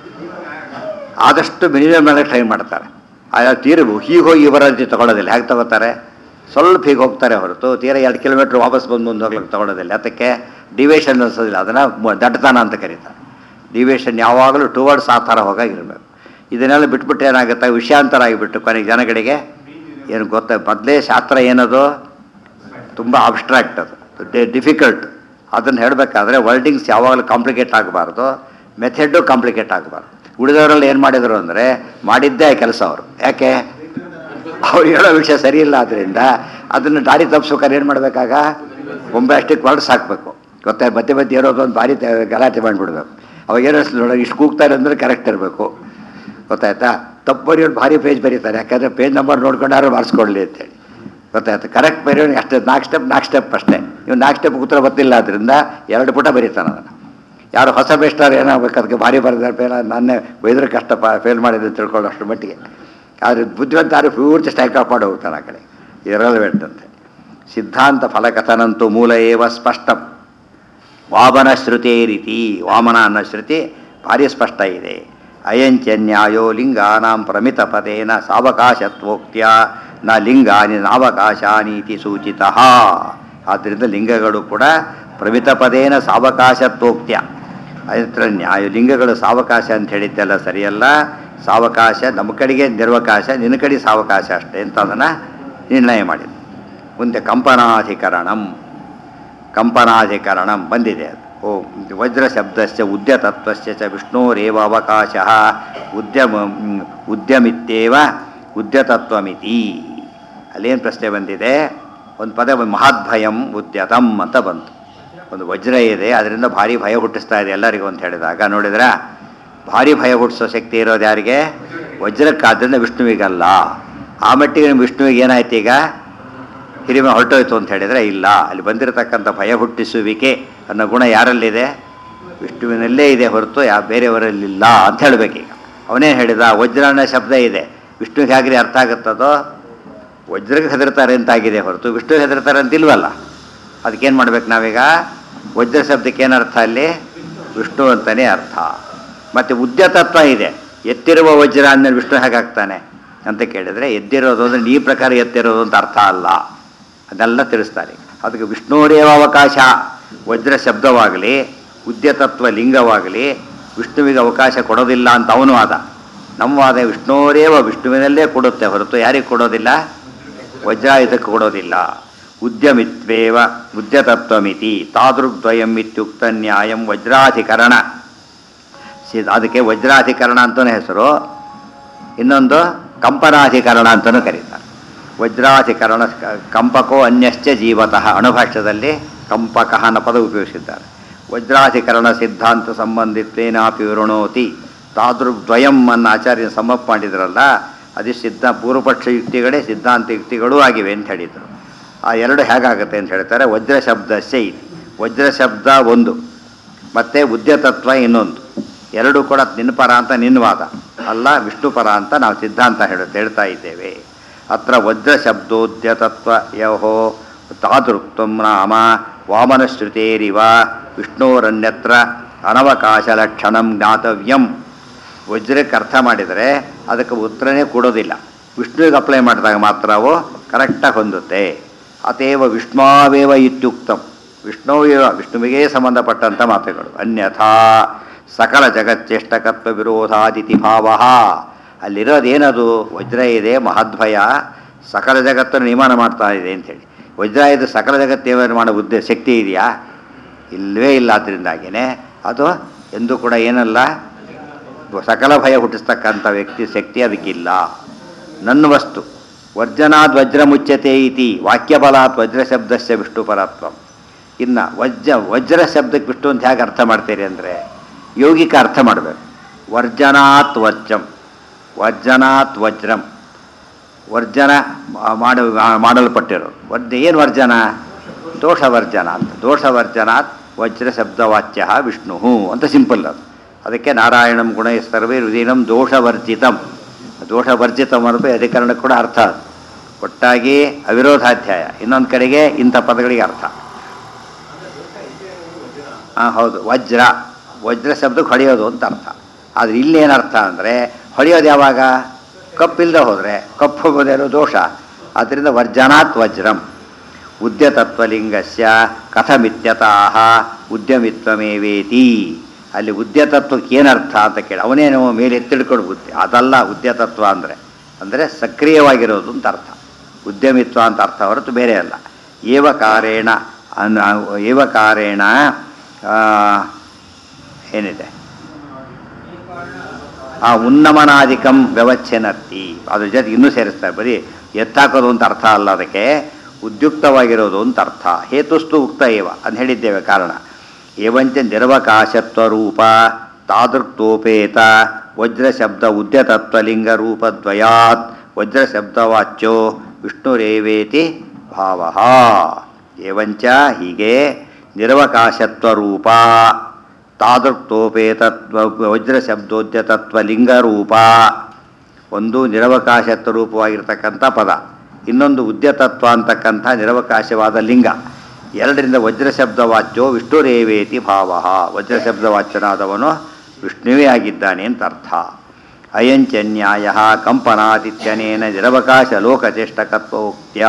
Speaker 1: ಆದಷ್ಟು ಮಿನಿಮಮ್ ಮೇಲೆ ಟ್ರೈ ಮಾಡ್ತಾರೆ ಆಗ ತೀರ ಹೀಗೆ ಹೋಗಿ ಬರೋ ರೀತಿ ತಗೊಳ್ಳೋದಿಲ್ಲ ಹೇಗೆ ತಗೋತಾರೆ ಸ್ವಲ್ಪ ಹೀಗೆ ಹೋಗ್ತಾರೆ ಹೊರತು ತೀರ ಎರಡು ಕಿಲೋಮೀಟ್ರ್ ವಾಪಸ್ ಬಂದು ಮುಂದೆ ಹೋಗ್ಲಿಕ್ಕೆ ತಗೊಳ್ಳೋದಿಲ್ಲ ಅದಕ್ಕೆ ಡಿವಿಯೇಷನ್ ಅನ್ಸೋದಿಲ್ಲ ಅದನ್ನು ಮ- ದಡ್ಡತನ ಅಂತ ಕರೀತಾರೆ ಡಿವಿಯೇಷನ್ ಯಾವಾಗಲೂ ಟುವರ್ಡ್ಸ್ ಆ ಥರ ಹೋಗಾಗಿರ್ಬೇಕು ಇದನ್ನೆಲ್ಲ ಬಿಟ್ಬಿಟ್ಟು ಏನಾಗುತ್ತೆ ವಿಷಯಾಂತರ ಆಗಿಬಿಟ್ಟು ಕೊನೆಗೆ ಜನಗಳಿಗೆ ಏನು ಗೊತ್ತ ಮೊದಲೇ ಶಾಸ್ತ್ರ ಏನದು ತುಂಬ ಅಬ್ಸ್ಟ್ರಾಕ್ಟ್ ಅದು ಡಿಫಿಕಲ್ಟ್ ಅದನ್ನು ಹೇಳಬೇಕಾದ್ರೆ ವರ್ಡಿಂಗ್ಸ್ ಯಾವಾಗಲೂ ಕಾಂಪ್ಲಿಕೇಟ್ ಆಗಬಾರ್ದು ಮೆಥೆಡ್ಡು ಕಾಂಪ್ಲಿಕೇಟ್ ಆಗಬಾರ್ದು ಉಳಿದವರಲ್ಲಿ ಏನು ಮಾಡಿದರು ಅಂದರೆ ಮಾಡಿದ್ದೇ ಕೆಲಸ ಅವರು ಯಾಕೆ ಅವ್ರು ಹೇಳೋ ವಿಷಯ ಸರಿ ಇಲ್ಲ ಆದ್ದರಿಂದ ಅದನ್ನು ದಾರಿ ತಪ್ಪಿಸ್ಬೇಕಾದ್ರೆ ಏನು ಮಾಡಬೇಕಾಗ ಬೊಂಬೆ ಅಷ್ಟಕ್ಕೆ ಹೊರಡ್ಸ್ ಹಾಕಬೇಕು ಗೊತ್ತಾ ಮಧ್ಯೆ ಮಧ್ಯೆ ಇರೋದು ಒಂದು ಭಾರಿ ತ- ಗಲಾಟೆ ಮಾಡಿಬಿಡ್ಬೇಕು ಅವಾಗ ಏನೋ ನೋಡೋ ಇಷ್ಟು ಕೂಗ್ತಾರೆ ಅಂದರೆ ಕರೆಕ್ಟ್ ಇರಬೇಕು ಗೊತ್ತಾಯ್ತಾ ತಪ್ಪು ಬರೆಯೋರು ಭಾರಿ ಪೇಜ್ ಬರೀತಾರೆ ಯಾಕಂದರೆ ಪೇಜ್ ನಂಬರ್ ನೋಡ್ಕೊಂಡಾರು ಮಾಡಿಸ್ಕೊಡ್ಲಿ ಅಂತೇಳಿ ಗೊತ್ತಾಯ್ತು ಕರೆಕ್ಟ್ ಬರೆಯೋನು ಅಷ್ಟೇ ನಾಲ್ಕು ಸ್ಟೆಪ್ ನಾಲ್ಕು ಸ್ಟೆಪ್ ಅಷ್ಟೇ ನೀವು ನಾಲ್ಕು ಸ್ಟೆಪ್ ಉತ್ತರ ಗೊತ್ತಿಲ್ಲ ಅದರಿಂದ ಎರಡು ಪುಟ ಬರೀತಾನೆ ಅದನ್ನು ಯಾರು ಹೊಸ ಬೆಸ್ಟರ್ ಏನಾಗಬೇಕು ಅದಕ್ಕೆ ಭಾರಿ ಬರೆದಾರೆ ಫೇಲ್ ನಾನೇ ಬೈದ್ರೆ ಕಷ್ಟ ಫೇಲ್ ಮಾಡಿದೆ ಅಂತ ತಿಳ್ಕೊಳ್ಳೋ ಅಷ್ಟು ಮಟ್ಟಿಗೆ ಆದರೆ ಬುದ್ಧಿವಂತ ಯಾರು ಪೂರ್ತಿ ಸ್ಟ್ಯಾಕ್ ಆಫ್ ಮಾಡಿ ಹೋಗ್ತಾನೆ ಆ ಕಡೆ ಇರಲ್ವೆಂಟ್ ಅಂತೆ ಸಿದ್ಧಾಂತ ಫಲಕಥನಂತೂ ಮೂಲ ಏವ ಸ್ಪಷ್ಟಂ ವಾಮನ ಶ್ರುತೇ ರೀತಿ ವಾಮನ ಅನ್ನೋ ಶ್ರುತಿ ಭಾರಿ ಸ್ಪಷ್ಟ ಇದೆ ಅಯಂಚ ನ್ಯಾಯೋ ಲಿಂಗಾನಾಂ ಪ್ರಮಿತ ಪದೇನ ಸಾವಕಾಶತ್ವೋಕ್ತ್ಯ ನ ಲಿಂಗಾನಿ ನಾವಕಾಶಾನೀತಿ ಸೂಚಿತ ಆದ್ದರಿಂದ ಲಿಂಗಗಳು ಕೂಡ ಪ್ರಮಿತ ಪದೇನ ಸಾವಕಾಶತ್ವೋಕ್ತ್ಯ ಅದರ ನ್ಯಾಯ ಲಿಂಗಗಳು ಸಾವಕಾಶ ಅಂತ ಹೇಳಿದ್ದೆಲ್ಲ ಸರಿಯಲ್ಲ ಸಾವಕಾಶ ನಮ್ಮ ಕಡೆಗೆ ನಿರ್ವಕಾಶ ನಿನ್ನ ಕಡೆ ಸಾವಕಾಶ ಅಷ್ಟೇ ಅಂತ ಅದನ್ನು ನಿರ್ಣಯ ಮಾಡಿದೆ ಮುಂದೆ ಕಂಪನಾಧಿಕರಣಂ ಕಂಪನಾಧಿಕರಣಂ ಬಂದಿದೆ ಅದು ಓ ವಜ್ರ ಶಬ್ದಸ್ಯ ಉದ್ಯತತ್ವಸ್ಯ ಚ ವಿಷ್ಣೋರೇವ ಅವಕಾಶ ಉದ್ಯಮ ಉದ್ಯಮಿತ್ತೇವ ಉದ್ಯತತ್ವಮಿತಿ ಅಲ್ಲೇನು ಪ್ರಶ್ನೆ ಬಂದಿದೆ ಒಂದು ಪದ ಮಹದ್ಭಯಂ ಉದ್ಯತಂ ಅಂತ ಬಂತು ಒಂದು ವಜ್ರ ಇದೆ ಅದರಿಂದ ಭಾರಿ ಭಯ ಹುಟ್ಟಿಸ್ತಾ ಇದೆ ಎಲ್ಲರಿಗೂ ಅಂತ ಹೇಳಿದಾಗ ನೋಡಿದ್ರ ಭಾರಿ ಭಯ ಹುಟ್ಟಿಸೋ ಶಕ್ತಿ ಇರೋದು ಯಾರಿಗೆ ವಜ್ರಕ್ಕಾದ್ರಿಂದ ವಿಷ್ಣುವಿಗಲ್ಲ ಆ ಮಟ್ಟಿಗೆ ವಿಷ್ಣುವಿಗೆ ಏನಾಯ್ತು ಈಗ ಹಿರಿಮೆ ಹೊರಟೋಯ್ತು ಅಂತ ಹೇಳಿದರೆ ಇಲ್ಲ ಅಲ್ಲಿ ಬಂದಿರತಕ್ಕಂಥ ಭಯ ಹುಟ್ಟಿಸುವಿಕೆ ಅನ್ನೋ ಗುಣ ಯಾರಲ್ಲಿದೆ ವಿಷ್ಣುವಿನಲ್ಲೇ ಇದೆ ಹೊರತು ಯಾವ ಬೇರೆಯವರಲ್ಲಿಲ್ಲ ಅಂತ ಹೇಳಬೇಕೀಗ ಅವನೇನು ಹೇಳಿದ ವಜ್ರ ಅನ್ನೋ ಶಬ್ದ ಇದೆ ವಿಷ್ಣುವಿಗೆ ಹಾಗ್ರಿ ಅರ್ಥ ಆಗುತ್ತದೋ ವಜ್ರಕ್ಕೆ ಹೆದರ್ತಾರೆ ಅಂತಾಗಿದೆ ಹೊರತು ವಿಷ್ಣುವಿಗೆ ಹೆದರ್ತಾರೆ ಅಂತ ಇಲ್ವಲ್ಲ ಅದಕ್ಕೇನು ಮಾಡ್ಬೇಕು ನಾವೀಗ ವಜ್ರ ಶಬ್ದಕ್ಕೆ ಏನು ಅರ್ಥ ಅಲ್ಲಿ ವಿಷ್ಣು ಅಂತಲೇ ಅರ್ಥ ಮತ್ತು ಉದ್ಯತತ್ವ ಇದೆ ಎತ್ತಿರುವ ವಜ್ರ ಅಂದಮೇಲೆ ವಿಷ್ಣು ಹೇಗಾಗ್ತಾನೆ ಅಂತ ಕೇಳಿದರೆ ಎದ್ದಿರೋದು ಅಂದರೆ ಈ ಪ್ರಕಾರ ಎತ್ತಿರೋದು ಅಂತ ಅರ್ಥ ಅಲ್ಲ ಅದೆಲ್ಲ ತಿಳಿಸ್ತಾರೆ ಅದಕ್ಕೆ ವಿಷ್ಣುರೇವ ಅವಕಾಶ ವಜ್ರ ಶಬ್ದವಾಗಲಿ ಉದ್ಯತತ್ವ ಲಿಂಗವಾಗಲಿ ವಿಷ್ಣುವಿಗೆ ಅವಕಾಶ ಕೊಡೋದಿಲ್ಲ ಅಂತ ಅವನು ವಾದ ನಮ್ಮ ವಾದ ವಿಷ್ಣುರೇವ ವಿಷ್ಣುವಿನಲ್ಲೇ ಕೊಡುತ್ತೆ ಹೊರತು ಯಾರಿಗೆ ಕೊಡೋದಿಲ್ಲ ವಜ್ರ ಇದಕ್ಕೆ ಕೊಡೋದಿಲ್ಲ ಉದ್ಯಮಿತ್ವೇವ ಉದ್ಯತತ್ವಮಿತಿ ತಾದೃಗ್ದ್ವಯಂ ಇತ್ಯುಕ್ತ ನ್ಯಾಯಂ ವಜ್ರಾಧಿಕರಣ ಸಿ- ಅದಕ್ಕೆ ವಜ್ರಾಧಿಕರಣ ಅಂತಲೇ ಹೆಸರು ಇನ್ನೊಂದು ಕಂಪನಾಧಿಕರಣ ಅಂತಲೂ ಕರೀತಾರೆ ವಜ್ರಾಧಿಕರಣ ಕ- ಕಂಪಕೋ ಅನ್ಯಶ್ಚ ಜೀವತಃ ಅಣುಭಾಷ್ಯದಲ್ಲಿ ಕಂಪಕ ಅನ್ನೋ ಪದ ಉಪಯೋಗಿಸಿದ್ದಾರೆ ವಜ್ರಾಧಿಕರಣ ಸಿದ್ಧಾಂತ ಸಂಬಂಧಿತ್ವೇನಾಪಿ ವಿವೃಣೋತಿ ತಾದೃಗ್ದ್ವಯಂ ಅನ್ನ ಆಚಾರ್ಯ ಸಮ್ಮಪ್ ಮಾಡಿದ್ರಲ್ಲ ಅದು ಸಿದ್ಧ ಪೂರ್ವಪಕ್ಷ ಯುಕ್ತಿಗಳೇ ಸಿದ್ಧಾಂತ ಯುಕ್ತಿಗಳೂ ಆಗಿವೆ ಅಂತ ಹೇಳಿದರು ಆ ಎರಡು ಹೇಗಾಗುತ್ತೆ ಅಂತ ಹೇಳ್ತಾರೆ ವಜ್ರ ಶಬ್ದಸ್ಯ ಇದೆ ವಜ್ರ ಶಬ್ದ ಒಂದು ಮತ್ತು ಉದ್ಯತತ್ವ ಇನ್ನೊಂದು ಎರಡೂ ಕೂಡ ನಿನ್ನ ಪರ ಅಂತ ನಿನ್ನ ವಾದ ಅಲ್ಲ ವಿಷ್ಣು ಪರ ಅಂತ ನಾವು ಸಿದ್ಧಾಂತ ಹೇಳ ಹೇಳ್ತಾ ಇದ್ದೇವೆ ಅತ್ರ ವಜ್ರ ಶಬ್ದೋದ್ಯತತ್ವ ಯಹೋ ತಾದೃಕ್ತಂ ನಾಮ ವಾಮನಶ್ರುತೇರಿವ ವಿಷ್ಣೋರನ್ಯತ್ರ ಅನವಕಾಶ ಲಕ್ಷಣಂ ಜ್ಞಾತವ್ಯಂ ವಜ್ರಕ್ಕೆ ಅರ್ಥ ಮಾಡಿದರೆ ಅದಕ್ಕೆ ಉತ್ತರನೇ ಕೊಡೋದಿಲ್ಲ ವಿಷ್ಣುವಿಗೆ ಅಪ್ಲೈ ಮಾಡಿದಾಗ ಮಾತ್ರ ಅವು ಕರೆಕ್ಟಾಗಿ ಹೊಂದುತ್ತೆ ಅತೇವ ವಿಷ್ಣಾವೇವ ಇತ್ಯುಕ್ತಂ ವಿಷ್ಣುವೇವ ವಿಷ್ಣುವಿಗೆ ಸಂಬಂಧಪಟ್ಟಂಥ ಮಾತುಗಳು ಅನ್ಯಥಾ ಸಕಲ ಜಗಚ್ಚೇಷ್ಟಕತ್ವ ವಿರೋಧಾದಿತಿ ಭಾವ ಅಲ್ಲಿರೋದು ಏನದು ವಜ್ರ ಇದೆ ಮಹದ್ಭಯ ಸಕಲ ಜಗತ್ತನ್ನು ನಿಯಮನ ಮಾಡ್ತಾ ಇದೆ ಅಂತೇಳಿ ವಜ್ರ ಇದು ಸಕಲ ಜಗತ್ತು ನಿಯಮನ ಮಾಡೋ ಉದ್ದೇಶ ಶಕ್ತಿ ಇದೆಯಾ ಇಲ್ಲವೇ ಇಲ್ಲ ಅದರಿಂದಾಗಿಯೇ ಅದು ಎಂದೂ ಕೂಡ ಏನಲ್ಲ ಸಕಲ ಭಯ ಹುಟ್ಟಿಸ್ತಕ್ಕಂಥ ವ್ಯಕ್ತಿ ಶಕ್ತಿ ಅದಕ್ಕಿಲ್ಲ ನನ್ನ ವಸ್ತು ವರ್ಜನಾದ್ ವಜ್ರ ಮುಚ್ಚತೆ ಇತಿ ವಾಕ್ಯಬಲಾತ್ ವಜ್ರ ಶಬ್ದಸ್ಯ ವಿಷ್ಣು ಪರತ್ವ ಇನ್ನು ವಜ್ರ ವಜ್ರ ಶಬ್ದಕ್ಕೆ ವಿಷ್ಣು ಅಂತ ಹೇಗೆ ಅರ್ಥ ಮಾಡ್ತೀರಿ ಅಂದರೆ ಯೋಗಿಕ ಅರ್ಥ ಮಾಡಬೇಕು ವರ್ಜನಾತ್ ವಜ್ರಂ ವರ್ಜನಾತ್ ವಜ್ರಂ ವರ್ಜನ ಮಾಡ ಮಾಡಲ್ಪಟ್ಟಿರೋದು ವರ್ಜ ಏನು ವರ್ಜನ ದೋಷವರ್ಜನ ಅಂತ ದೋಷವರ್ಜನಾತ್ ವಜ್ರ ಶಬ್ದವಾಚ್ಯ ವಿಷ್ಣು ಅಂತ ಸಿಂಪಲ್ ಅದು ಅದಕ್ಕೆ ನಾರಾಯಣಂ ಗುಣ ಸರ್ವೇ ಹೃದಯನಂ ದೋಷವರ್ಜಿತಂ ದೋಷವರ್ಜಿತಂ ಅನ್ನೋದು ಅಧಿಕರಣ ಕೂಡ ಅರ್ಥ ಅದು ಒಟ್ಟಾಗಿ ಅವಿರೋಧಾಧ್ಯಾಯ ಇನ್ನೊಂದು ಕಡೆಗೆ ಇಂಥ ಪದಗಳಿಗೆ ಅರ್ಥ ಹಾಂ ಹೌದು ವಜ್ರ ವಜ್ರ ಶಬ್ದಕ್ಕೆ ಹೊಡೆಯೋದು ಅಂತ ಅರ್ಥ ಆದರೆ ಇಲ್ಲೇನು ಅರ್ಥ ಅಂದರೆ ಹೊಡೆಯೋದು ಯಾವಾಗ ಕಪ್ಪಿಲ್ಲದೆ ಹೋದರೆ ಕಪ್ಪು ಹೋಗೋದೇನೋ ದೋಷ ಆದ್ದರಿಂದ ವರ್ಜನಾತ್ ವಜ್ರಂ ಉದ್ಯತತ್ವಲಿಂಗಸ್ಯ ಕಥಮಿತ್ಯತಃ ಉದ್ಯಮಿತ್ವಮೇವೇತಿ ಅಲ್ಲಿ ಉದ್ಯತತ್ವಕ್ಕೆ ಏನರ್ಥ ಅಂತ ಕೇಳಿ ಅವನೇನು ಮೇಲೆ ಎತ್ತಿಡ್ಕೊಂಡು ಬುದ್ಧಿ ಅದಲ್ಲ ಉದ್ಯತತ್ವ ಅಂದರೆ ಅಂದರೆ ಸಕ್ರಿಯವಾಗಿರೋದು ಅಂತ ಅರ್ಥ ಉದ್ಯಮಿತ್ವ ಅಂತ ಅರ್ಥ ಹೊರತು ಬೇರೆ ಅಲ್ಲ ಏವಕಾರೇಣ ಅನ್ ಏವಕಾರೇಣ ಆ, ಏನಿದೆ ಆ ಉನ್ನಮನಾಧಿಕಂ ವ್ಯವಚ್ಛೆನತ್ತಿ ಅದ್ರ ಜೊತೆ ಇನ್ನೂ ಸೇರಿಸ್ತಾರೆ ಬರೀ ಎತ್ತಾಕೋದು ಅಂತ ಅರ್ಥ ಅಲ್ಲ ಅದಕ್ಕೆ ಉದ್ಯುಕ್ತವಾಗಿರೋದು ಅಂತ ಅರ್ಥ ಹೇತುಸ್ತು ಉಕ್ತ ಏವ ಅಂತ ಹೇಳಿದ್ದೇವೆ ಕಾರಣ ಏವಂಚ ನಿರ್ವಕಾಶತ್ವರೂಪ ತಾದೃಕ್ತೋಪೇತ ವಜ್ರ ಶಬ್ದ ಉದ್ಯತತ್ವಲಿಂಗ ರೂಪದ್ವಯಾತ್ ವಜ್ರ ಶಬ್ದವಾಚ್ಯೋ ವಿಷ್ಣುರೇವೇತಿ ಭಾವ ಏವಂಚ ಹೀಗೆ ನಿರ್ವಕಾಶತ್ವರೂಪ ತಾದೃಕ್ತೋಪೇತತ್ವ ವಜ್ರ ಶಬ್ದೋದ್ಯತತ್ವ ಲಿಂಗರೂಪ ಒಂದು ನಿರವಕಾಶತ್ವ ರೂಪವಾಗಿರ್ತಕ್ಕಂಥ ಪದ ಇನ್ನೊಂದು ಉದ್ಯತತ್ವ ಅಂತಕ್ಕಂಥ ನಿರವಕಾಶವಾದ ಲಿಂಗ ಎರಡರಿಂದ ವಜ್ರ ಶಬ್ದವಾಚ್ಯೋ ವಿಷ್ಣುರೇವೇತಿ ಭಾವ ವಜ್ರ ಶಬ್ದವಾಚ್ಯನಾದವನು ವಿಷ್ಣುವೇ ಆಗಿದ್ದಾನೆ ಅಂತ ಅರ್ಥ ಅಯಂಚನ್ಯಾಯ ಕಂಪನಾದಿತ್ಯನೇನ ನಿರವಕಾಶ ಲೋಕಚೇಷ್ಟಕತ್ವೋಕ್ತ್ಯ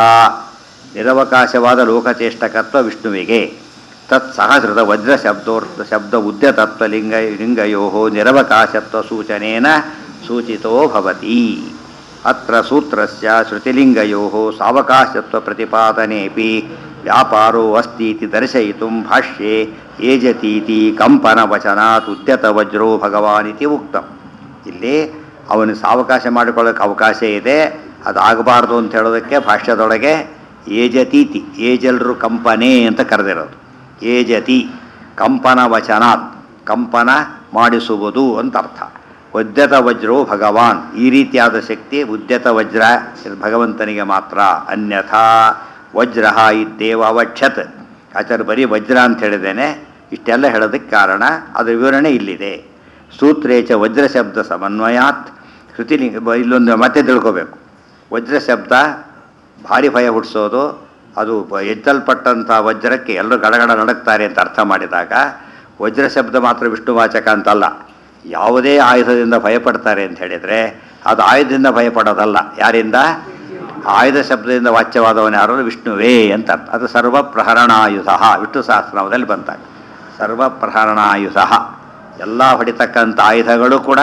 Speaker 1: ನಿರವಕಾಶವಾದ ಲೋಕಚೇಷ್ಟಕತ್ವ ವಿಷ್ಣುವಿಗೆ ತತ್ ಸಹಸ್ರದ ವಜ್ರ ಶಬ್ದೋರ್ಥ ಶಬ್ದ ಉದ್ಯತತ್ವ ಲಿಂಗ ಲಿಂಗಯೋ ನಿರವಕಾಶತ್ವ ಸೂಚನೇನ ಸೂಚಿತೋ ಭವತಿ ಅತ್ರ ಸೂತ್ರಸ್ಯ ಶ್ರುತಿಲಿಂಗಯೋ ಸಾವಕಾಶತ್ವ ಪ್ರತಿಪಾದನೆಪಿ ವ್ಯಾಪಾರೋ ಅಸ್ತಿ ಇತಿ ದರ್ಶಯಿತು ಭಾಷ್ಯೆ ಏಜತೀತಿ ಕಂಪನ ವಚನಾತ್ ಉದ್ಯತ ವಜ್ರೋ ಭಗವಾನ್ ಇತಿ ಉಕ್ತಂ ಇಲ್ಲಿ ಅವನು ಸಾವಕಾಶ ಮಾಡಿಕೊಳ್ಳೋಕೆ ಅವಕಾಶ ಇದೆ ಅದು ಆಗಬಾರ್ದು ಅಂತ ಹೇಳೋದಕ್ಕೆ ಭಾಷ್ಯದೊಳಗೆ ಏಜತೀತಿ ಏಜಲ್ರು ಕಂಪನೆ ಅಂತ ಕರೆದಿರೋದು ಏಜತಿ ಕಂಪನ ವಚನಾತ್ ಕಂಪನ ಮಾಡಿಸುವುದು ಅಂತ ಅರ್ಥ ಉದ್ಯತ ವಜ್ರೋ ಭಗವಾನ್ ಈ ರೀತಿಯಾದ ಶಕ್ತಿ ಉದ್ಯತ ವಜ್ರ ಇದು ಭಗವಂತನಿಗೆ ಮಾತ್ರ ಅನ್ಯಥಾ ವಜ್ರ ಇದ್ದೇವ ಅವಕ್ಷತ್ ಆಚಾರ್ಯ ಬರೀ ವಜ್ರ ಅಂತ ಹೇಳಿದ್ದೇನೆ ಇಷ್ಟೆಲ್ಲ ಹೇಳೋದಕ್ಕೆ ಕಾರಣ ಅದರ ವಿವರಣೆ ಇಲ್ಲಿದೆ ಸೂತ್ರೇಚ ವಜ್ರ ಶಬ್ದ ಸಮನ್ವಯಾತ್ ಶ್ರುತಿಲಿಂಗ ಬ- ಇಲ್ಲೊಂದು ಮತ್ತೆ ತಿಳ್ಕೋಬೇಕು ವಜ್ರ ಶಬ್ದ ಭಾರಿ ಭಯ ಹುಟ್ಟಿಸೋದು ಅದು ಬ- ಎಚ್ಚಲ್ಪಟ್ಟಂಥ ವಜ್ರಕ್ಕೆ ಎಲ್ಲರೂ ಗಡಗಡ ನಡಕ್ತಾರೆ ಅಂತ ಅರ್ಥ ಮಾಡಿದಾಗ ವಜ್ರ ಶಬ್ದ ಮಾತ್ರ ವಿಷ್ಣುವಾಚಕ ಅಂತಲ್ಲ ಯಾವುದೇ ಆಯುಧದಿಂದ ಭಯಪಡ್ತಾರೆ ಅಂತ ಹೇಳಿದರೆ ಅದು ಆಯುಧದಿಂದ ಭಯಪಡೋದಲ್ಲ ಯಾರಿಂದ ಆಯುಧ ಶಬ್ದದಿಂದ ವಾಚ್ಯವಾದವನು ಯಾರು ವಿಷ್ಣುವೇ ಅಂತ ಅರ್ಥ ಅದು ಸರ್ವ ಪ್ರಹರಣಾಯುಧ ವಿಷ್ಣು ಸಹಸ್ರನಾಮದಲ್ಲಿ ಬಂತಾಗ ಸರ್ವ ಪ್ರಹರಣಾಯುಧ ಎಲ್ಲ ಹೊಡಿತಕ್ಕಂಥ ಆಯುಧಗಳು ಕೂಡ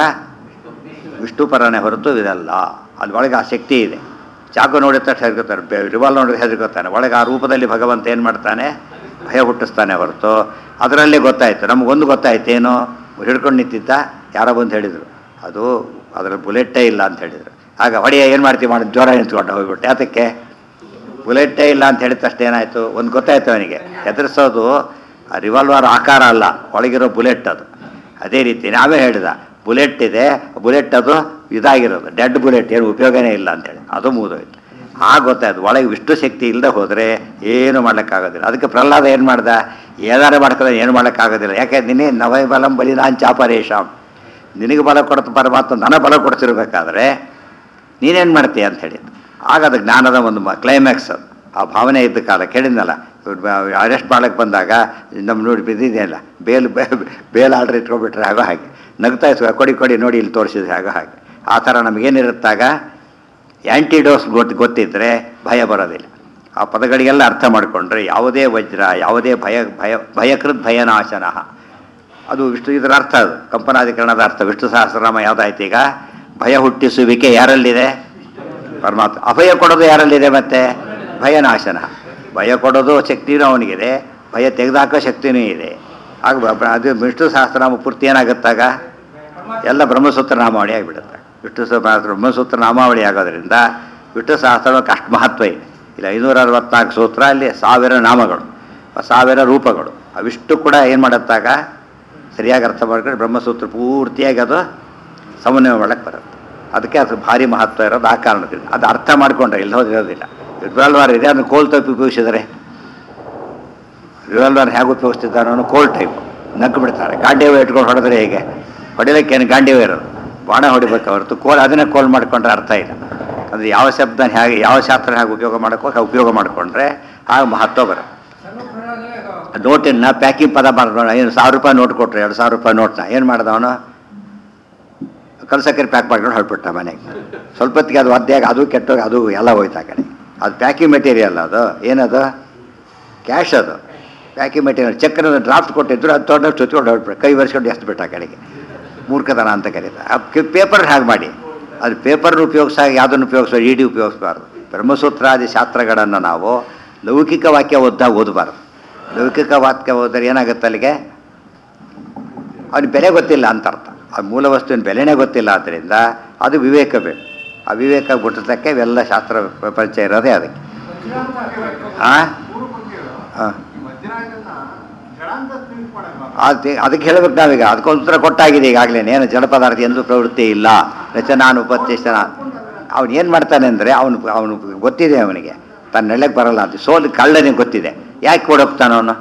Speaker 1: ವಿಷ್ಣುಪರನೇ ಹೊರತು ಇದಲ್ಲ ಅಲ್ಲಿ ಒಳಗೆ ಆ ಶಕ್ತಿ ಇದೆ ಚಾಕು ನೋಡಿದ ತಕ್ಷಣ ಹೆದರ್ಕೋತಾರೆ ರಿವಾಲ್ ನೋಡಿದ್ರೆ ಹೆದರ್ಕೋತಾನೆ ಒಳಗೆ ಆ ರೂಪದಲ್ಲಿ ಭಗವಂತ ಏನು ಮಾಡ್ತಾನೆ ಭಯ ಹುಟ್ಟಿಸ್ತಾನೆ ಹೊರತು ಅದರಲ್ಲೇ ಗೊತ್ತಾಯಿತು ನಮಗೊಂದು ಗೊತ್ತಾಯ್ತು ಏನು ಹಿಡ್ಕೊಂಡು ನಿಂತಿದ್ದ ಯಾರೋ ಬಂದು ಹೇಳಿದರು ಅದು ಅದರಲ್ಲಿ ಬುಲೆಟ್ಟೇ ಇಲ್ಲ ಅಂತ ಹೇಳಿದರು ಆಗ ಹೊಡೆಯ ಏನು ಮಾಡ್ತೀವಿ ಮಾಡಿ ಜ್ವರ ನಿಂತ್ಕೊಂಡು ಹೋಗ್ಬಿಟ್ಟೆ ಅದಕ್ಕೆ ಬುಲೆಟ್ಟೇ ಇಲ್ಲ ಅಂತ ಹೇಳಿದ ತಕ್ಷಣ ಏನಾಯಿತು ಒಂದು ಗೊತ್ತಾಯ್ತು ಅವನಿಗೆ ಹೆದರ್ಸೋದು ಆ ರಿವಾಲ್ವರ್ ಆಕಾರ ಅಲ್ಲ ಒಳಗಿರೋ ಬುಲೆಟ್ ಅದು ಅದೇ ರೀತಿ ನಾವೇ ಹೇಳಿದ ಬುಲೆಟ್ ಇದೆ ಬುಲೆಟ್ ಅದು ಇದಾಗಿರೋದು ಡೆಡ್ ಬುಲೆಟ್ ಏನು ಉಪಯೋಗನೇ ಇಲ್ಲ ಅಂತೇಳಿ ಅದು ಮುಗಿದೋಯ್ತು ಆಗ ಗೊತ್ತಾಯ್ತು ಒಳಗೆ ವಿಷ್ಣು ಶಕ್ತಿ ಇಲ್ಲದೆ ಹೋದರೆ ಏನು ಮಾಡೋಕ್ಕಾಗೋದಿಲ್ಲ ಅದಕ್ಕೆ ಪ್ರಹ್ಲಾದ ಏನು ಮಾಡ್ದ ಏನಾರು ಮಾಡ್ಕೊಂಡ್ರೆ ಏನು ಮಾಡೋಕ್ಕಾಗೋದಿಲ್ಲ ಯಾಕೆ ನಿನ್ನೆ ನವೈ ಬಲಂ ಬಲಿದಾನ್ ಚಾಪರೇಶಾಮ್ ನಿನಗೆ ಬಲ ಕೊಡ್ತ ಪರಮಾತ್ಮ ನನ್ನ ಬಲ ಕೊಡ್ತಿರ್ಬೇಕಾದ್ರೆ ನೀನೇನು ಮಾಡ್ತೀಯ ಅಂತ ಹೇಳಿದ್ದು ಆಗ ಅದು ಜ್ಞಾನದ ಒಂದು ಕ್ಲೈಮ್ಯಾಕ್ಸ್ ಅದು ಆ ಭಾವನೆ ಇದ್ದ ಕಾಲ ಕೇಳಿದ್ನಲ್ಲ ಅರೆಸ್ಟ್ ಮಾಡಕ್ಕೆ ಬಂದಾಗ ನಮ್ಮ ನೋಡಿ ಬಿದ್ದಿದೆಯಲ್ಲ ಬೇಲ್ ಬೇ- ಬೇಲ್ ಆರ್ಡ್ರ್ ಇಟ್ಕೊಂಡ್ಬಿಟ್ರೆ ಆಗೋ ಹಾಗೆ ನಗ್ತಾ ಇತ್ತು ಕೊಡಿ ಕೊಡಿ ನೋಡಿ ಇಲ್ಲಿ ತೋರಿಸಿದ್ರೆ ಆಗೋ ಹಾಗೆ ಆ ಥರ ನಮಗೇನಿರುತ್ತಾಗ ಆ್ಯಂಟಿಡೋಸ್ ಗೊತ್ತು ಗೊತ್ತಿದ್ದರೆ ಭಯ ಬರೋದಿಲ್ಲ ಆ ಪದಗಳಿಗೆಲ್ಲ ಅರ್ಥ ಮಾಡಿಕೊಂಡ್ರೆ ಯಾವುದೇ ವಜ್ರ ಯಾವುದೇ ಭಯ ಭಯ ಭಯಕೃತ್ ಭಯನಾಶನಃ ಅದು ವಿಷ್ಣು ಇದರ ಅರ್ಥ ಅದು ಕಂಪನಾಧಿಕರಣದ ಅರ್ಥ ವಿಷ್ಣು ಸಹಸ್ರನಾಮ ಯಾವುದಾಯ್ತು ಈಗ ಭಯ ಹುಟ್ಟಿಸುವಿಕೆ ಯಾರಲ್ಲಿದೆ ಪರಮಾತ್ಮ ಅಭಯ ಕೊಡೋದು ಯಾರಲ್ಲಿದೆ ಮತ್ತೆ ಭಯನಾಶನ ಭಯ ಕೊಡೋದು ಶಕ್ತಿನೂ ಅವನಿಗಿದೆ ಭಯ ತೆಗೆದಾಕೋ ಶಕ್ತಿನೂ ಇದೆ ಆಗ ಬ- ಬ- ಅದು ವಿಷ್ಣು ಸಹಸ್ರನಾಮ ಪೂರ್ತಿ ಏನಾಗುತ್ತಾಗ ಎಲ್ಲ ಬ್ರಹ್ಮಸೂತ್ರ ನಾಮಾವಳಿ ಆಗಿಬಿಡುತ್ತೆ ವಿಷ್ಣು ಸಹಸ್ರ ಬ್ರಹ್ಮಸೂತ್ರ ನಾಮಾವಳಿ ಆಗೋದ್ರಿಂದ ವಿಷ್ಣು ಸಹಸ್ರಕ್ಕೆ ಅಷ್ಟು ಮಹತ್ವ ಇದೆ ಇಲ್ಲ ಐನೂರ ಅರವತ್ನಾಲ್ಕು ಸೂತ್ರ ಅಲ್ಲಿ ಸಾವಿರ ನಾಮಗಳು ಸಾವಿರ ರೂಪಗಳು ಅವಿಷ್ಟು ಕೂಡ ಏನು ಮಾಡುತ್ತಾಗ ಸರಿಯಾಗಿ ಅರ್ಥ ಮಾಡ್ಕೊಂಡು ಬ್ರಹ್ಮಸೂತ್ರ ಪೂರ್ತಿಯಾಗಿ ಅದು ಸಮನ್ವಯ ಮಾಡಕ್ಕೆ ಬರುತ್ತೆ ಅದಕ್ಕೆ ಅದು ಭಾರಿ ಮಹತ್ವ ಇರೋದು ಆ ಕಾರಣದಿಂದ ಅದು ಅರ್ಥ ಮಾಡಿಕೊಂಡ್ರೆ ಇಲ್ಲಿ ಹೋದ್ರೆ ಇರೋದಿಲ್ಲ ರಿವಾಲ್ವರ್ ಇದೆ ಅದನ್ನು ಕೋಲ್ ತಪ್ಪಿ ಉಪಯೋಗಿಸಿದರೆ ರಿವಾಲ್ವರ್ ಹೇಗೆ ಉಪಯೋಗಿಸ್ತಿದ್ದಾನೋ ಅವನು ಕೋಲ್ ಟೈಪ್ ನಗ್ಗು ಬಿಡ್ತಾರೆ ಗಾಂಡೀವ ಇಟ್ಕೊಂಡು ಹೊಡೆದ್ರೆ ಹೇಗೆ ಹೊಡಿಲಿಕ್ಕೆ ಏನು ಗಾಂಡೀವ ಇರೋದು ಬಾಣ ಹೊಡಿಬೇಕು ಹೊರತು ಕೋಲ್ ಅದನ್ನೇ ಕೋಲ್ ಮಾಡಿಕೊಂಡ್ರೆ ಅರ್ಥ ಇಲ್ಲ ಅಂದರೆ ಯಾವ ಶಬ್ದ ಹೇಗೆ ಯಾವ ಶಾಸ್ತ್ರ ಹೇಗೆ ಉಪಯೋಗ ಮಾಡೋಕ್ಕೋ ಹಾಗೆ ಉಪಯೋಗ ಮಾಡಿಕೊಂಡ್ರೆ ಆಗ ಮಹತ್ವ ಬರುತ್ತೆ
Speaker 3: ಸರ್ವಪ್ರಯೋಗ
Speaker 1: ನೋಟಿನ ಪ್ಯಾಕಿಂಗ್ ಪದ ಮಾಡಿದವನು ಏನು ಸಾವಿರ ರೂಪಾಯಿ ನೋಟ್ ಕೊಟ್ಟರೆ ಎರಡು ಸಾವಿರ ರೂಪಾಯಿ ನೋಟ್ನ ಏನು ಮಾಡ್ದವನು ಕಲ್ಸಕ್ಕರೆ ಪ್ಯಾಕ್ ಮಾಡ್ಕೊಂಡು ಹೊರಟ್ಬಿಟ್ಟ ಮನೆಗೆ ಸ್ವಲ್ಪ ಹೊತ್ತಿಗೆ ಅದು ಒದ್ದೆಯಾಗಿ ಅದು ಕೆಟ್ಟೋಗಿ ಅದು ಎಲ್ಲ ಹೋಯ್ತು ಆ ಕಡೆ ಅದು ಪ್ಯಾಕಿಂಗ್ ಮೆಟೀರಿಯಲ್ ಅದು ಏನದು ಕ್ಯಾಶ್ ಅದು ಪ್ಯಾಕಿಂಗ್ ಮೆಟೀರಿಯಲ್ ಚೆಕ್ನ ಡ್ರಾಫ್ಟ್ ಕೊಟ್ಟಿದ್ರು ಅದು ತೊಗೊಂಡು ಚುಚ್ಕೊಂಡು ಹೊರಟ್ಬಿಟ್ಟು ಕೈ ಒರೆಸ್ಕೊಂಡು ಎಷ್ಟು ಬಿಟ್ಟ ಆ ಕಡೆಗೆ ಮೂರ್ಖತನ ಅಂತ ಕರೀತಾರೆ ಆ ಪೇಪರ್ ಹಾಗೆ ಮಾಡಿ ಅದು ಪೇಪರ್ನ ಉಪಯೋಗಿಸಾಗಿ ಯಾವುದನ್ನು ಉಪಯೋಗಿಸೋ ಇ ಡಿ ಉಪಯೋಗಿಸಬಾರ್ದು ಬ್ರಹ್ಮಸೂತ್ರಾದಿ ಶಾಸ್ತ್ರಗಳನ್ನು ನಾವು ಲೌಕಿಕ ವಾಕ್ಯ ಓದ್ದಾಗ ಓದಬಾರ್ದು ಲೌಕಿಕ ವಾಕ್ಯ ಓದಿದ್ರೆ ಏನಾಗುತ್ತೆ ಅಲ್ಲಿಗೆ ಅವನಿಗೆ ಬೆಲೆ ಗೊತ್ತಿಲ್ಲ ಅಂತ ಅರ್ಥ ಆ ಮೂಲ ವಸ್ತುವಿನ ಬೆಲೆನೇ ಗೊತ್ತಿಲ್ಲ ಆದ್ದರಿಂದ ಅದು ವಿವೇಕ ಬೇಕು ಆ ವಿವೇಕ ಹುಟ್ಟತಕ್ಕೆ ಇವೆಲ್ಲ ಶಾಸ್ತ್ರ ಪರಿಚಯ ಇರೋದೇ ಅದಕ್ಕೆ ಹಾಂ ಹಾಂ
Speaker 2: ವಜ್ರಾಯನ ಜಡಾಂತ ತಿಂಕ್ ಮಾಡಲ್ವಾ
Speaker 1: ಅದು ಅದಕ್ಕೆ ಹೇಳ್ಬೇಕು ನಾವೀಗ ಅದಕ್ಕೊಂದು ಉತ್ತರ ಕೊಟ್ಟಾಗಿದೆ ಈಗಾಗಲೇ ಏನು ಜಡ ಪದಾರ್ಥ ಎಂದು ಪ್ರವೃತ್ತಿ ಇಲ್ಲ ರಚನಾನು ಉಪದೇಶನ ಅವನು ಏನು ಮಾಡ್ತಾನೆ ಅಂದರೆ ಅವನು ಅವನು ಗೊತ್ತಿದೆ ಅವನಿಗೆ ತನ್ನ ನೆಲೆಗೆ ಬರಲ್ಲ ಅಂತ ಸೋಲು ಕಳ್ಳನಿಗೆ ಗೊತ್ತಿದೆ ಯಾಕೆ ಕೊಡೋಗ್ತಾನ ಅವನು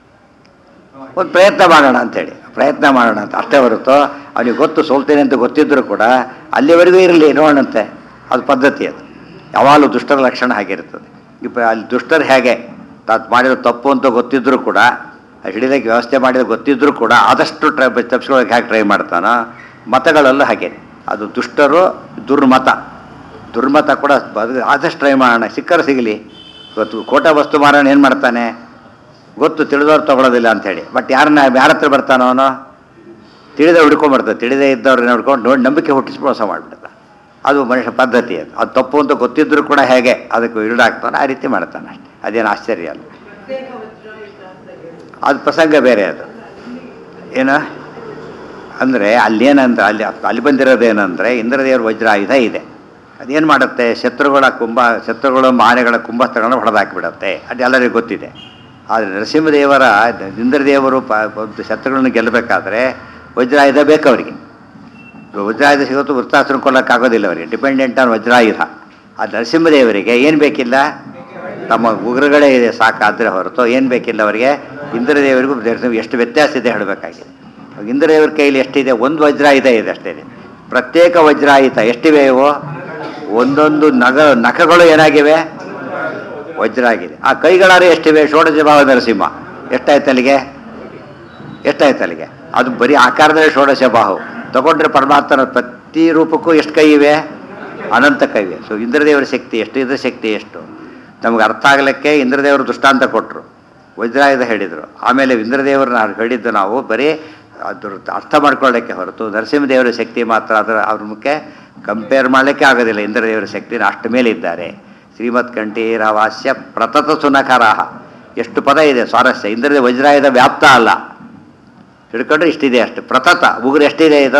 Speaker 1: ಒಂದು ಪ್ರಯತ್ನ ಮಾಡೋಣ ಅಂತೇಳಿ ಪ್ರಯತ್ನ ಮಾಡೋಣ ಅಂತ ಅಷ್ಟೇ ಹೊರತು ಅವನಿಗೆ ಗೊತ್ತು ಸೋಲ್ತೇನೆ ಅಂತ ಗೊತ್ತಿದ್ದರೂ ಕೂಡ ಅಲ್ಲಿವರೆಗೂ ಇರಲಿ ನೋಡೋಣಂತೆ ಅದು ಪದ್ಧತಿ ಅದು ಯಾವಾಗಲೂ ದುಷ್ಟರ ಲಕ್ಷಣ ಹಾಗಿರ್ತದೆ ಇಪ್ಪ ಅಲ್ಲಿ ದುಷ್ಟರು ಹೇಗೆ ತಾನು ಮಾಡಿರೋ ತಪ್ಪು ಅಂತ ಗೊತ್ತಿದ್ದರೂ ಕೂಡ ಹಿಡಿಲಿಕ್ಕೆ ವ್ಯವಸ್ಥೆ ಮಾಡಿದ ಗೊತ್ತಿದ್ದರೂ ಕೂಡ ಆದಷ್ಟು ಟ್ರೈ ತಪ್ಪಿಸ್ಕೊಳ್ಳೋಕೆ ಹೇಗೆ ಟ್ರೈ ಮಾಡ್ತಾನೋ ಮತಗಳಲ್ಲೂ ಹಾಗೆ ಅದು ದುಷ್ಟರು ದುರ್ಮತ ದುರ್ಮತ ಕೂಡ ಬದು ಆದಷ್ಟು ಟ್ರೈ ಮಾಡೋಣ ಸಿಕ್ಕರು ಸಿಗಲಿ ಇವತ್ತು ಕೋಟ ವಸ್ತು ಮಾರೋಣ ಏನು ಮಾಡ್ತಾನೆ ಗೊತ್ತು ತಿಳಿದವ್ರು ತಗೊಳ್ಳೋದಿಲ್ಲ ಅಂಥೇಳಿ ಬಟ್ ಯಾರನ್ನ ಯಾರ ಹತ್ರ ಬರ್ತಾನೋ ಅವನು ತಿಳಿದೇ ಹುಡ್ಕೊಂಬರ್ತಾನೆ ತಿಳಿದೇ ಇದ್ದವ್ರನ್ನ ಹುಡ್ಕೊಂಡು ನೋಡಿ ನಂಬಿಕೆ ಹುಟ್ಟಿಸಿ ಮೋಸ ಮಾಡಿಬಿಡ್ತಾನೆ ಅದು ಮನುಷ್ಯ ಪದ್ಧತಿ ಅದು ಅದು ತಪ್ಪು ಅಂತ ಗೊತ್ತಿದ್ದರೂ ಕೂಡ ಹೇಗೆ ಅದಕ್ಕೆ ಈಡಾಗ್ತಾನೆ ಆ ರೀತಿ ಮಾಡ್ತಾನೆ ಅಷ್ಟೇ ಅದೇನು ಆಶ್ಚರ್ಯ ಅಲ್ಲ ಅದು ಪ್ರಸಂಗ ಬೇರೆ ಅದು ಏನು ಅಂದರೆ ಅಲ್ಲೇನಂದ್ರೆ ಅಲ್ಲಿ ಅಲ್ಲಿ ಬಂದಿರೋದೇನೆಂದರೆ ಇಂದ್ರದೇವರ ವಜ್ರಾಯುಧ ಇದೆ ಅದೇನು ಮಾಡುತ್ತೆ ಶತ್ರುಗಳ ಕುಂಭ ಶತ್ರುಗಳು ಆನೆಗಳ ಕುಂಭಸ್ಥಳಗಳನ್ನು ಹೊಡೆದಾಕಿಬಿಡುತ್ತೆ ಅದು ಎಲ್ಲರಿಗೂ ಗೊತ್ತಿದೆ ಆದರೆ ನರಸಿಂಹದೇವರ ಇಂದ್ರದೇವರು ಪ ಒಂದು ಶತ್ರುಗಳನ್ನು ಗೆಲ್ಲಬೇಕಾದ್ರೆ ವಜ್ರಾಯುಧ ಬೇಕು ಅವರಿಗೆ ವಜ್ರಾಯುಧ ಸಿಗೋದು ವೃತ್ತಾಸ್ತ್ರ ಕೊಲ್ಲಕ್ಕಾಗೋದಿಲ್ಲ ಅವರಿಗೆ ಡಿಪೆಂಡೆಂಟ್ ಆನ್ ವಜ್ರಾಯುಧ ಆ ನರಸಿಂಹದೇವರಿಗೆ ಏನು ಬೇಕಿಲ್ಲ ತಮ್ಮ ಉಗ್ರಗಳೇ ಇದೆ ಸಾಕಾದ್ರೆ ಹೊರತು ಏನು ಬೇಕಿಲ್ಲ ಅವರಿಗೆ ಇಂದ್ರದೇವರಿಗೂ ನರಸಿಂಹ ಎಷ್ಟು ವ್ಯತ್ಯಾಸ ಇದೆ ಹೇಳಬೇಕಾಗಿದೆ ಇಂದ್ರದೇವರ ಕೈಲಿ ಎಷ್ಟಿದೆ ಒಂದು ವಜ್ರಾಯುಧ ಇದೆ ಅಷ್ಟೇ ಪ್ರತ್ಯೇಕ ವಜ್ರಾಯುಧ ಎಷ್ಟಿವೆ ಇವು ಒಂದೊಂದು ನಗ ನಖಗಳು ಏನಾಗಿವೆ ವಜ್ರ ಆಗಿದೆ ಆ ಕೈಗಳಾರೆ ಎಷ್ಟಿವೆ ಷೋಡಶ ಭಾವ ನರಸಿಂಹ ಎಷ್ಟಾಯ್ತು ಅಲ್ಲಿಗೆ ಎಷ್ಟಾಯ್ತು ಅಲ್ಲಿಗೆ ಅದು ಬರೀ ಆಕಾರದಲ್ಲಿ ಷೋಡಶ ಬಾಹು ತಗೊಂಡ್ರೆ ಪರಮಾತ್ಮನ ಪ್ರತಿ ರೂಪಕ್ಕೂ ಎಷ್ಟು ಕೈ ಇವೆ ಅನಂತ ಕೈ ಇವೆ ಸೊ ಇಂದ್ರದೇವರ ಶಕ್ತಿ ಎಷ್ಟು ಇದ್ರ ಶಕ್ತಿ ಎಷ್ಟು ನಮಗೆ ಅರ್ಥ ಆಗಲಿಕ್ಕೆ ಇಂದ್ರದೇವರು ದೃಷ್ಟಾಂತ ಕೊಟ್ಟರು ವಜ್ರಾಯುಧ ಹೇಳಿದರು ಆಮೇಲೆ ಇಂದ್ರದೇವರನ್ನ ಹೇಳಿದ್ದು ನಾವು ಬರೀ ಅದ್ರ ಅರ್ಥ ಮಾಡ್ಕೊಳ್ಳೋಕ್ಕೆ ಹೊರತು ನರಸಿಂಹದೇವರ ಶಕ್ತಿ ಮಾತ್ರ ಅದರ ಅವ್ರ ಮುಖ್ಯ ಕಂಪೇರ್ ಮಾಡಲಿಕ್ಕೆ ಆಗೋದಿಲ್ಲ ಇಂದ್ರದೇವರ ಶಕ್ತಿನ ಅಷ್ಟು ಮೇಲೆ ಇದ್ದಾರೆ ಶ್ರೀಮತ್ ಕಂಠೀರವಾಸ್ಯ ಪ್ರತತ ಸುನಖರಾಹ ಎಷ್ಟು ಪದ ಇದೆ ಸ್ವಾರಸ್ಯ ಇಂದ್ರದೇವ ವಜ್ರಾಯುಧ ವ್ಯಾಪ್ತ ಅಲ್ಲ ಹಿಡ್ಕೊಂಡ್ರೆ ಇಷ್ಟಿದೆ ಅಷ್ಟು ಪ್ರತತ ಉಗುರು ಎಷ್ಟಿದೆ ಇದು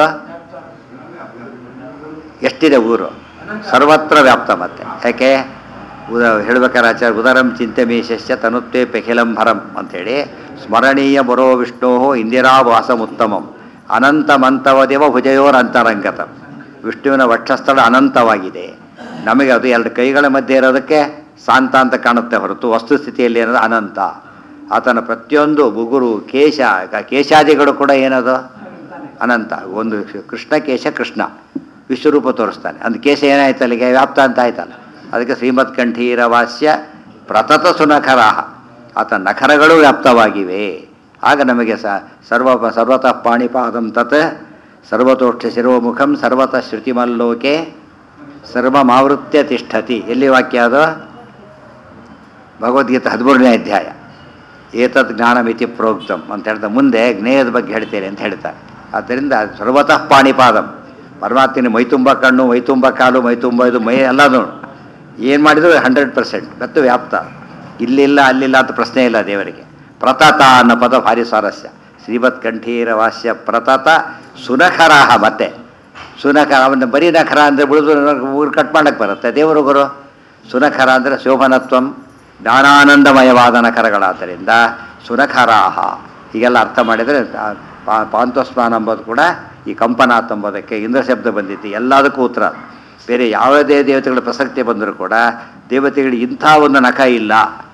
Speaker 1: ಎಷ್ಟಿದೆ ಊರು ಸರ್ವತ್ರ ವ್ಯಾಪ್ತ ಮತ್ತೆ ಯಾಕೆ ಉದ ಹೇಳ್ಬೇಕಾರೆ ಆಚಾರ್ಯ ಉದರಂ ಚಿಂತೆ ಮೀಶಸ್ಯ ತನುತ್ವೇ ಪೆಖಿಲಂಭರಂ ಅಂಥೇಳಿ ಸ್ಮರಣೀಯ ಬರೋ ವಿಷ್ಣೋ ಇಂದಿರಾವಾಸಮುತ್ತಮಂ ಅನಂತಮಂತವದೇವ ಭುಜಯೋರ್ ಅಂತರಂಗತಂ ವಿಷ್ಣುವಿನ ವಕ್ಷಸ್ಥಳ ಅನಂತವಾಗಿದೆ ನಮಗೆ ಅದು ಎರಡು ಕೈಗಳ ಮಧ್ಯೆ ಇರೋದಕ್ಕೆ ಶಾಂತ ಅಂತ ಕಾಣುತ್ತೆ ಹೊರತು ವಸ್ತುಸ್ಥಿತಿಯಲ್ಲಿ ಏನದು ಅನಂತ ಆತನ ಪ್ರತಿಯೊಂದು ಉಗುರು ಕೇಶ ಕೇಶಾದಿಗಳು ಕೂಡ ಏನದು ಅನಂತ ಒಂದು ಕೃಷ್ಣ ಕೇಶ ಕೃಷ್ಣ ವಿಶ್ವರೂಪ ತೋರಿಸ್ತಾನೆ ಅಂದ್ ಕೇಶ ಏನಾಯ್ತು ಅಲ್ಲಿಗೆ ವ್ಯಾಪ್ತ ಅಂತ ಆಯ್ತಲ್ಲ ಅದಕ್ಕೆ ಶ್ರೀಮತ್ ಕಂಠೀರ ವಾಸ್ಯ ಪ್ರತತ ಸುನಖರಾಹ ಆತ ನಖರಗಳು ವ್ಯಾಪ್ತವಾಗಿವೆ ಆಗ ನಮಗೆ ಸ ಸರ್ವ ಸರ್ವತಃ ಪಾಣಿಪಾದಂ ತತ್ ಸರ್ವತೋಕ್ಷ ಶಿರೋಮುಖಂ ಸರ್ವತಃ ಶ್ರುತಿಮಲ್ಲೋಕೆ ಸರ್ವಮಾವೃತ್ಯ ತಿಷ್ಠತಿ ಎಲ್ಲಿ ವಾಕ್ಯ ಅದು ಭಗವದ್ಗೀತೆ ಹದಿಮೂರನೇ ಅಧ್ಯಾಯ ಏತದ್ ಜ್ಞಾನಮಿತಿ ಪ್ರೋಕ್ತಂ ಅಂತ ಹೇಳ್ತಾ ಮುಂದೆ ಜ್ಞೇಯದ ಬಗ್ಗೆ ಹೇಳ್ತೇನೆ ಅಂತ ಹೇಳ್ತಾರೆ ಆದ್ದರಿಂದ ಸರ್ವತಃ ಪಾಣಿಪಾದಂ ಪರಮಾತ್ಮನ ಮೈ ತುಂಬ ಕಣ್ಣು ಮೈ ತುಂಬ ಕಾಲು ಮೈ ತುಂಬ ಇದು ಮೈ ಎಲ್ಲ ನೋಡು ಏನು ಮಾಡಿದ್ರು ಹಂಡ್ರೆಡ್ ಪರ್ಸೆಂಟ್ ಮತ್ತು ವ್ಯಾಪ್ತ ಇಲ್ಲಿಲ್ಲ ಅಲ್ಲಿಲ್ಲ ಅಂತ ಪ್ರಶ್ನೆ ಇಲ್ಲ ದೇವರಿಗೆ ಪ್ರತತ ಅನ್ನೋ ಪದ ಭಾರಿ ಸ್ವಾರಸ್ಯ ಶ್ರೀಮತ್ ಕಂಠೀರ ವಾಸ್ಯ ಪ್ರತತ ಸುನಖರಾಹ ಮತ್ತೆ ಸುನಖರ ಅವನ್ನ ಬರೀ ನಖರ ಅಂದರೆ ಬಿಡಿದು ಊರು ಕಟ್ ಮಾಡಕ್ಕೆ ಬರುತ್ತೆ ದೇವರು ಗುರು ಸುನಖರ ಅಂದರೆ ಶೋಭನತ್ವಂ ಜ್ಞಾನಾನಂದಮಯವಾದ ನಖರಗಳಾದ್ದರಿಂದ ಸುನಖರಾಹ ಹೀಗೆಲ್ಲ ಅರ್ಥ ಮಾಡಿದರೆ ಆ ಪಾ- ಪಾಂತೋಸ್ಮಾನ ಎಂಬುದು ಕೂಡ ಈ ಕಂಪನಾತ್ ಎಂಬುದಕ್ಕೆ ಇಂದ್ರ ಶಬ್ದ ಬಂದಿತ್ತು ಎಲ್ಲದಕ್ಕೂ ಉತ್ತರ ಬೇರೆ ಯಾವುದೇ ದೇವತೆಗಳ ಪ್ರಸಕ್ತಿ ಬಂದರೂ ಕೂಡ ದೇವತೆಗಳಿಗೆ ಇಂಥ ಒಂದು ನಖ ಇಲ್ಲ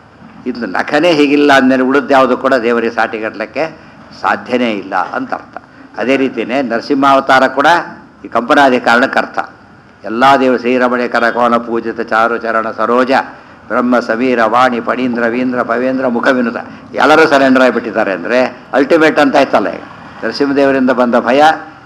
Speaker 1: ಇದು ನಖನೇ ಹೀಗಿಲ್ಲ ಅಂದಮೇಲೆ ಉಳಿದು ಯಾವುದು ಕೂಡ ದೇವರಿಗೆ ಸಾಟಿಗಟ್ಟಲಿಕ್ಕೆ ಸಾಧ್ಯನೇ ಇಲ್ಲ ಅಂತ ಅರ್ಥ ಅದೇ ರೀತಿಯೇ ನರಸಿಂಹಾವತಾರ ಕೂಡ ಈ ಕಂಪನಾದಿ ಕಾರಣಕ್ಕೆ ಅರ್ಥ ಎಲ್ಲ ದೇವ ಶ್ರೀರಮಣೆ ಕರಕೋನ ಪೂಜಿತ ಚಾರು ಚರಣ ಸರೋಜ ಬ್ರಹ್ಮ ಸಮೀರ ವಾಣಿ ಪಣೀಂದ್ರ ವೀಂದ್ರ ಪವೇಂದ್ರ ಮುಖವಿನುತ ಎಲ್ಲರೂ ಸರೆಂಡರ್ ಆಗಿಬಿಟ್ಟಿದ್ದಾರೆ ಅಂದರೆ ಅಲ್ಟಿಮೇಟ್ ಅಂತ ಆಯ್ತಲ್ಲ ಈಗ ನರಸಿಂಹದೇವರಿಂದ ಬಂದ ಭಯ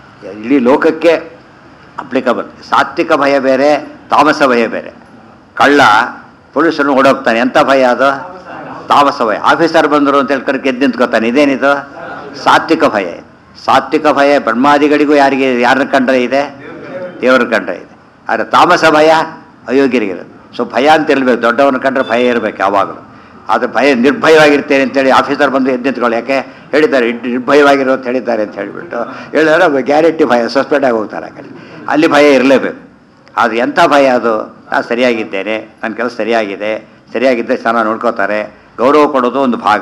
Speaker 1: ಇಡೀ ಲೋಕಕ್ಕೆ ಅಪ್ಲಿಕಬಲ್ ಸಾತ್ವಿಕ ಭಯ ಬೇರೆ ತಾಮಸ ಭಯ ಬೇರೆ ಕಳ್ಳ ಪೊಲೀಸರನ್ನು ಓಡೋಗ್ತಾನೆ ಎಂಥ ಭಯ ಅದು ತಾಮಸ ಭಯ ಆಫೀಸರ್ ಬಂದರು ಅಂತ ಹೇಳ್ಕೊಂಡು ಗೆದ್ದು ನಿಂತ್ಕೋತಾನೆ ಇದೇನಿದು ಸಾತ್ವಿಕ ಭಯ ಇದು. ಸಾತ್ವಿಕ ಭಯ ಬ್ರಹ್ಮಾದಿಗಳಿಗೂ ಯಾರಿಗೆ ಯಾರನ್ನ ಕಂಡ್ರೆ ಇದೆ ದೇವರ ಕಂಡ್ರೆ ಇದೆ ಆದರೆ ತಾಮಸ ಭಯ ಅಯೋಗ್ಯರಿಗಿರೋದು ಸೊ ಭಯ ಅಂತ ಇರಬೇಕು ದೊಡ್ಡವನ ಕಂಡ್ರೆ ಭಯ ಇರಬೇಕು ಯಾವಾಗಲೂ ಆದರೆ ಭಯ ನಿರ್ಭಯವಾಗಿರ್ತೇನೆ ಅಂತೇಳಿ ಆಫೀಸರ್ ಬಂದು ಎದ್ದು ನಿಂತ್ಕೊಳ್ಳಿ ಯಾಕೆ ಹೇಳಿದ್ದಾರೆ ಇಡ್- ನಿರ್ಭಯವಾಗಿರೋ ಅಂತ ಹೇಳಿದ್ದಾರೆ ಅಂತ ಹೇಳಿಬಿಟ್ಟು ಹೇಳಿದ್ರೆ ಗ್ಯಾರಂಟಿ ಭಯ ಸಸ್ಪೆಂಡ್ ಆಗಿ ಹೋಗ್ತಾರೆ ಆ ಕಡೆ ಅಲ್ಲಿ ಭಯ ಇರಲೇಬೇಕು ಆದರೆ ಎಂಥ ಭಯ ಅದು ನಾನು ಸರಿಯಾಗಿದ್ದೇನೆ ನನ್ನ ಕೆಲಸ ಸರಿಯಾಗಿದೆ ಸರಿಯಾಗಿದ್ದರೆ ಚೆನ್ನಾಗಿ ನೋಡ್ಕೋತಾರೆ ಗೌರವ ಕೊಡೋದು ಒಂದು ಭಾಗ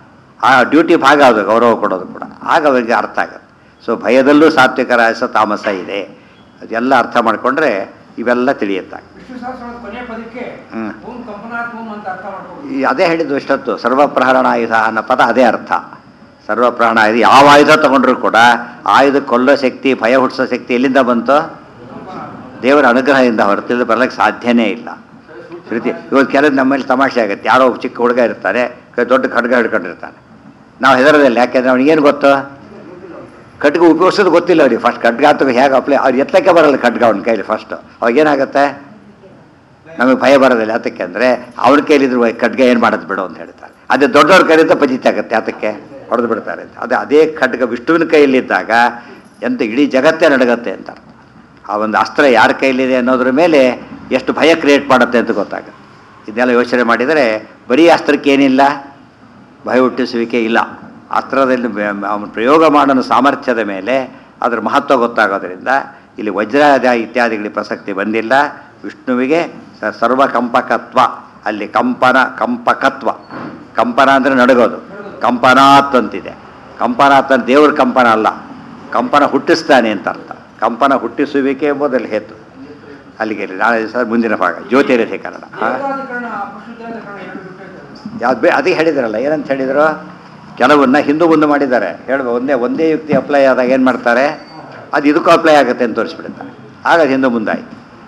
Speaker 1: ಆ ಡ್ಯೂಟಿ ಭಾಗ ಅದು ಗೌರವ ಕೊಡೋದು ಕೂಡ ಆಗ ಅವರಿಗೆ ಅರ್ಥ ಆಗುತ್ತೆ ಸೊ ಭಯದಲ್ಲೂ ಸಾತ್ವಿಕ ರಾಜಸ ತಾಮಸ ಇದೆ ಅದೆಲ್ಲ ಅರ್ಥ ಮಾಡಿಕೊಂಡ್ರೆ ಇವೆಲ್ಲ ತಿಳಿಯುತ್ತೆ
Speaker 3: ವಿಷ್ಣು ಸಹಸ್ರದ ಕೊನೆಯ ಪದಕ್ಕೆ
Speaker 1: ಹ್ಮ್.
Speaker 3: ಓಂ ಕಂಪನಾತ್ ಓಂ ಅಂತ ಅರ್ಥ ಮಾಡ್ಕೊಂಡು
Speaker 1: ಈ ಅದೇ ಹೇಳಿದ್ದು ಇಷ್ಟೊತ್ತು ಸರ್ವಪ್ರಹರಣ ಆಯುಧ ಅನ್ನೋ ಪದ ಅದೇ ಅರ್ಥ ಸರ್ವಪ್ರಹರಣ ಆಯುಧ ಯಾವ ಆಯುಧ ತಗೊಂಡ್ರು ಕೂಡ ಆಯುಧ ಕೊಲ್ಲೋ ಶಕ್ತಿ ಭಯ ಹುಟ್ಟಿಸೋ ಶಕ್ತಿ ಎಲ್ಲಿಂದ ಬಂತು ದೇವರ ಅನುಗ್ರಹದಿಂದ ಹೊರತಿದ್ದು ಬರಲಿಕ್ಕೆ ಸಾಧ್ಯನೇ ಇಲ್ಲ ಶ್ರುತಿ ಇವತ್ತು ಕೆಲವು ನಮ್ಮಲ್ಲಿ ತಮಾಷೆ ಆಗುತ್ತೆ ಯಾರೋ ಒಬ್ಬ ಚಿಕ್ಕ ಹುಡುಗ ಇರ್ತಾನೆ ಕ- ದೊಡ್ಡ ಖಡ್ಗ ಹಿಡ್ಕೊಂಡಿರ್ತಾನೆ ನಾವು ಹೆದರದಿಲ್ಲ ಯಾಕೆಂದ್ರೆ ಅವ್ನಿಗೇನು ಗೊತ್ತು ಖಡ್ಗ ಉಪಯೋಗಿಸೋದು ಗೊತ್ತಿಲ್ಲ ಅವ್ರಿಗೆ ಫಸ್ಟ್ ಖಡ್ಗ ಅಂತ ಹೇಗೆ ಅಪ್ಲೈ ಅವ್ರು ಎತ್ತಕ್ಕೆ ಬರಲ್ಲ ಖಡ್ಗ ಅವನ ಕೈಲಿ ಫಸ್ಟು ಅವಾಗೇನಾಗುತ್ತೆ ನಮಗೆ ಭಯ ಬರೋದಿಲ್ಲ ಯಾತಕ್ಕೆ ಅಂದರೆ ಅವ್ರ ಕೈಲಿದ್ರು ಖಡ್ಗ ಏನು ಮಾಡೋದು ಬಿಡು ಅಂತ ಹೇಳ್ತಾರೆ ಅದೇ ದೊಡ್ಡವ್ರ ಕೈಲಿಂದ ಪಜಿತ ಆಗುತ್ತೆ ಯಾತಕ್ಕೆ ಹೊಡೆದು ಬಿಡ್ತಾರೆ ಅಂತ ಅದೇ ಅದೇ ಖಡ್ಗ ವಿಷ್ಣುವಿನ ಕೈಯಲ್ಲಿದ್ದಾಗ ಎಂತ ಇಡೀ ಜಗತ್ತೇ ನಡಗತ್ತೆ ಅಂತ ಆ ಒಂದು ಅಸ್ತ್ರ ಯಾರ ಕೈಲಿದೆ ಅನ್ನೋದ್ರ ಮೇಲೆ ಎಷ್ಟು ಭಯ ಕ್ರಿಯೇಟ್ ಮಾಡುತ್ತೆ ಅಂತ ಗೊತ್ತಾಗುತ್ತೆ ಇದನ್ನೆಲ್ಲ ಯೋಚನೆ ಮಾಡಿದರೆ ಬರೀ ಅಸ್ತ್ರಕ್ಕೆ ಏನಿಲ್ಲ ಭಯ ಹುಟ್ಟಿಸುವಿಕೆ ಇಲ್ಲ ಅಸ್ತ್ರದಲ್ಲಿ ಬೆ- ಅವನು ಪ್ರಯೋಗ ಮಾಡೋ ಸಾಮರ್ಥ್ಯದ ಮೇಲೆ ಅದರ ಮಹತ್ವ ಗೊತ್ತಾಗೋದ್ರಿಂದ ಇಲ್ಲಿ ವಜ್ರಾದ ಇತ್ಯಾದಿಗಳಿಗೆ ಪ್ರಸಕ್ತಿ ಬಂದಿಲ್ಲ ವಿಷ್ಣುವಿಗೆ ಸ- ಸರ್ವಕಂಪಕತ್ವ ಅಲ್ಲಿ ಕಂಪನ ಕಂಪಕತ್ವ ಕಂಪನ ಅಂದರೆ ನಡಗೋದು ಕಂಪನಾತ್ ಅಂತಿದೆ ಕಂಪನಾತ್ ಅಂತ ದೇವ್ರ ಕಂಪನ ಅಲ್ಲ ಕಂಪನ ಹುಟ್ಟಿಸ್ತಾನೆ ಅಂತ ಅರ್ಥ ಕಂಪನ ಹುಟ್ಟಿಸುವಿಕೆ ಎಂಬುದಲ್ಲಿ ಹೇತು ಅಲ್ಲಿಗೆ ನಾಳೆ ದಿವಸ ಮುಂದಿನ ಭಾಗ ಜ್ಯೋತಿರಥೀಕರಣ ಹಾಂ
Speaker 3: ದೇವತಾಧಿಕರಣ ಪಶುದೇವತಾಧಿಕರಣ ಎರಡು ಬಿಟ್ಟು
Speaker 1: ಯಾವ್ದು ಬೇ ಅದಕ್ಕೆ ಹೇಳಿದ್ರಲ್ಲ ಏನಂತ ಹೇಳಿದ್ರು ಕೆಲವನ್ನ ಹಿಂದೂ ಮುಂದೆ ಮಾಡಿದ್ದಾರೆ ಹೇಳುವ ಒಂದೇ ಒಂದೇ ಯುಕ್ತಿ ಅಪ್ಲೈ ಆದಾಗ ಏನು ಮಾಡ್ತಾರೆ ಅದು ಇದಕ್ಕೂ ಅಪ್ಲೈ ಆಗುತ್ತೆ ಅಂತ ತೋರಿಸ್ಬಿಡುತ್ತಾರೆ ಆಗ ಅದು ಹಿಂದೂ ಮುಂದಾಯಿತು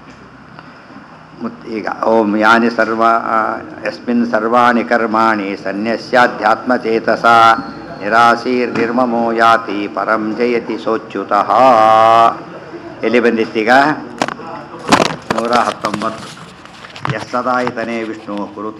Speaker 1: ಮುತ್- ಈಗ ಓಂ ಯಾನಿ ಸರ್ವ ಆ, ಯಸ್ಮಿನ್ ಸರ್ವಾಣಿ ಕರ್ಮಾಣಿ ಸನ್ಯಸ್ಯಾಧ್ಯಾತ್ಮಚೇತಸ ನಿರಾಸೀರ್ ನಿರ್ಮಮೋ ಯಾತಿ ಪರಂ ಜಯತಿ ಸೋಚ್ಯುತಃ ಎಲ್ಲಿ ಬಂದಿತ್ತೀಗ ನೂರ ಹತ್ತೊಂಬತ್ತು ಎಸ್ ಸದಾಯಿತನೇ ವಿಷ್ಣು ಕುರುತೆ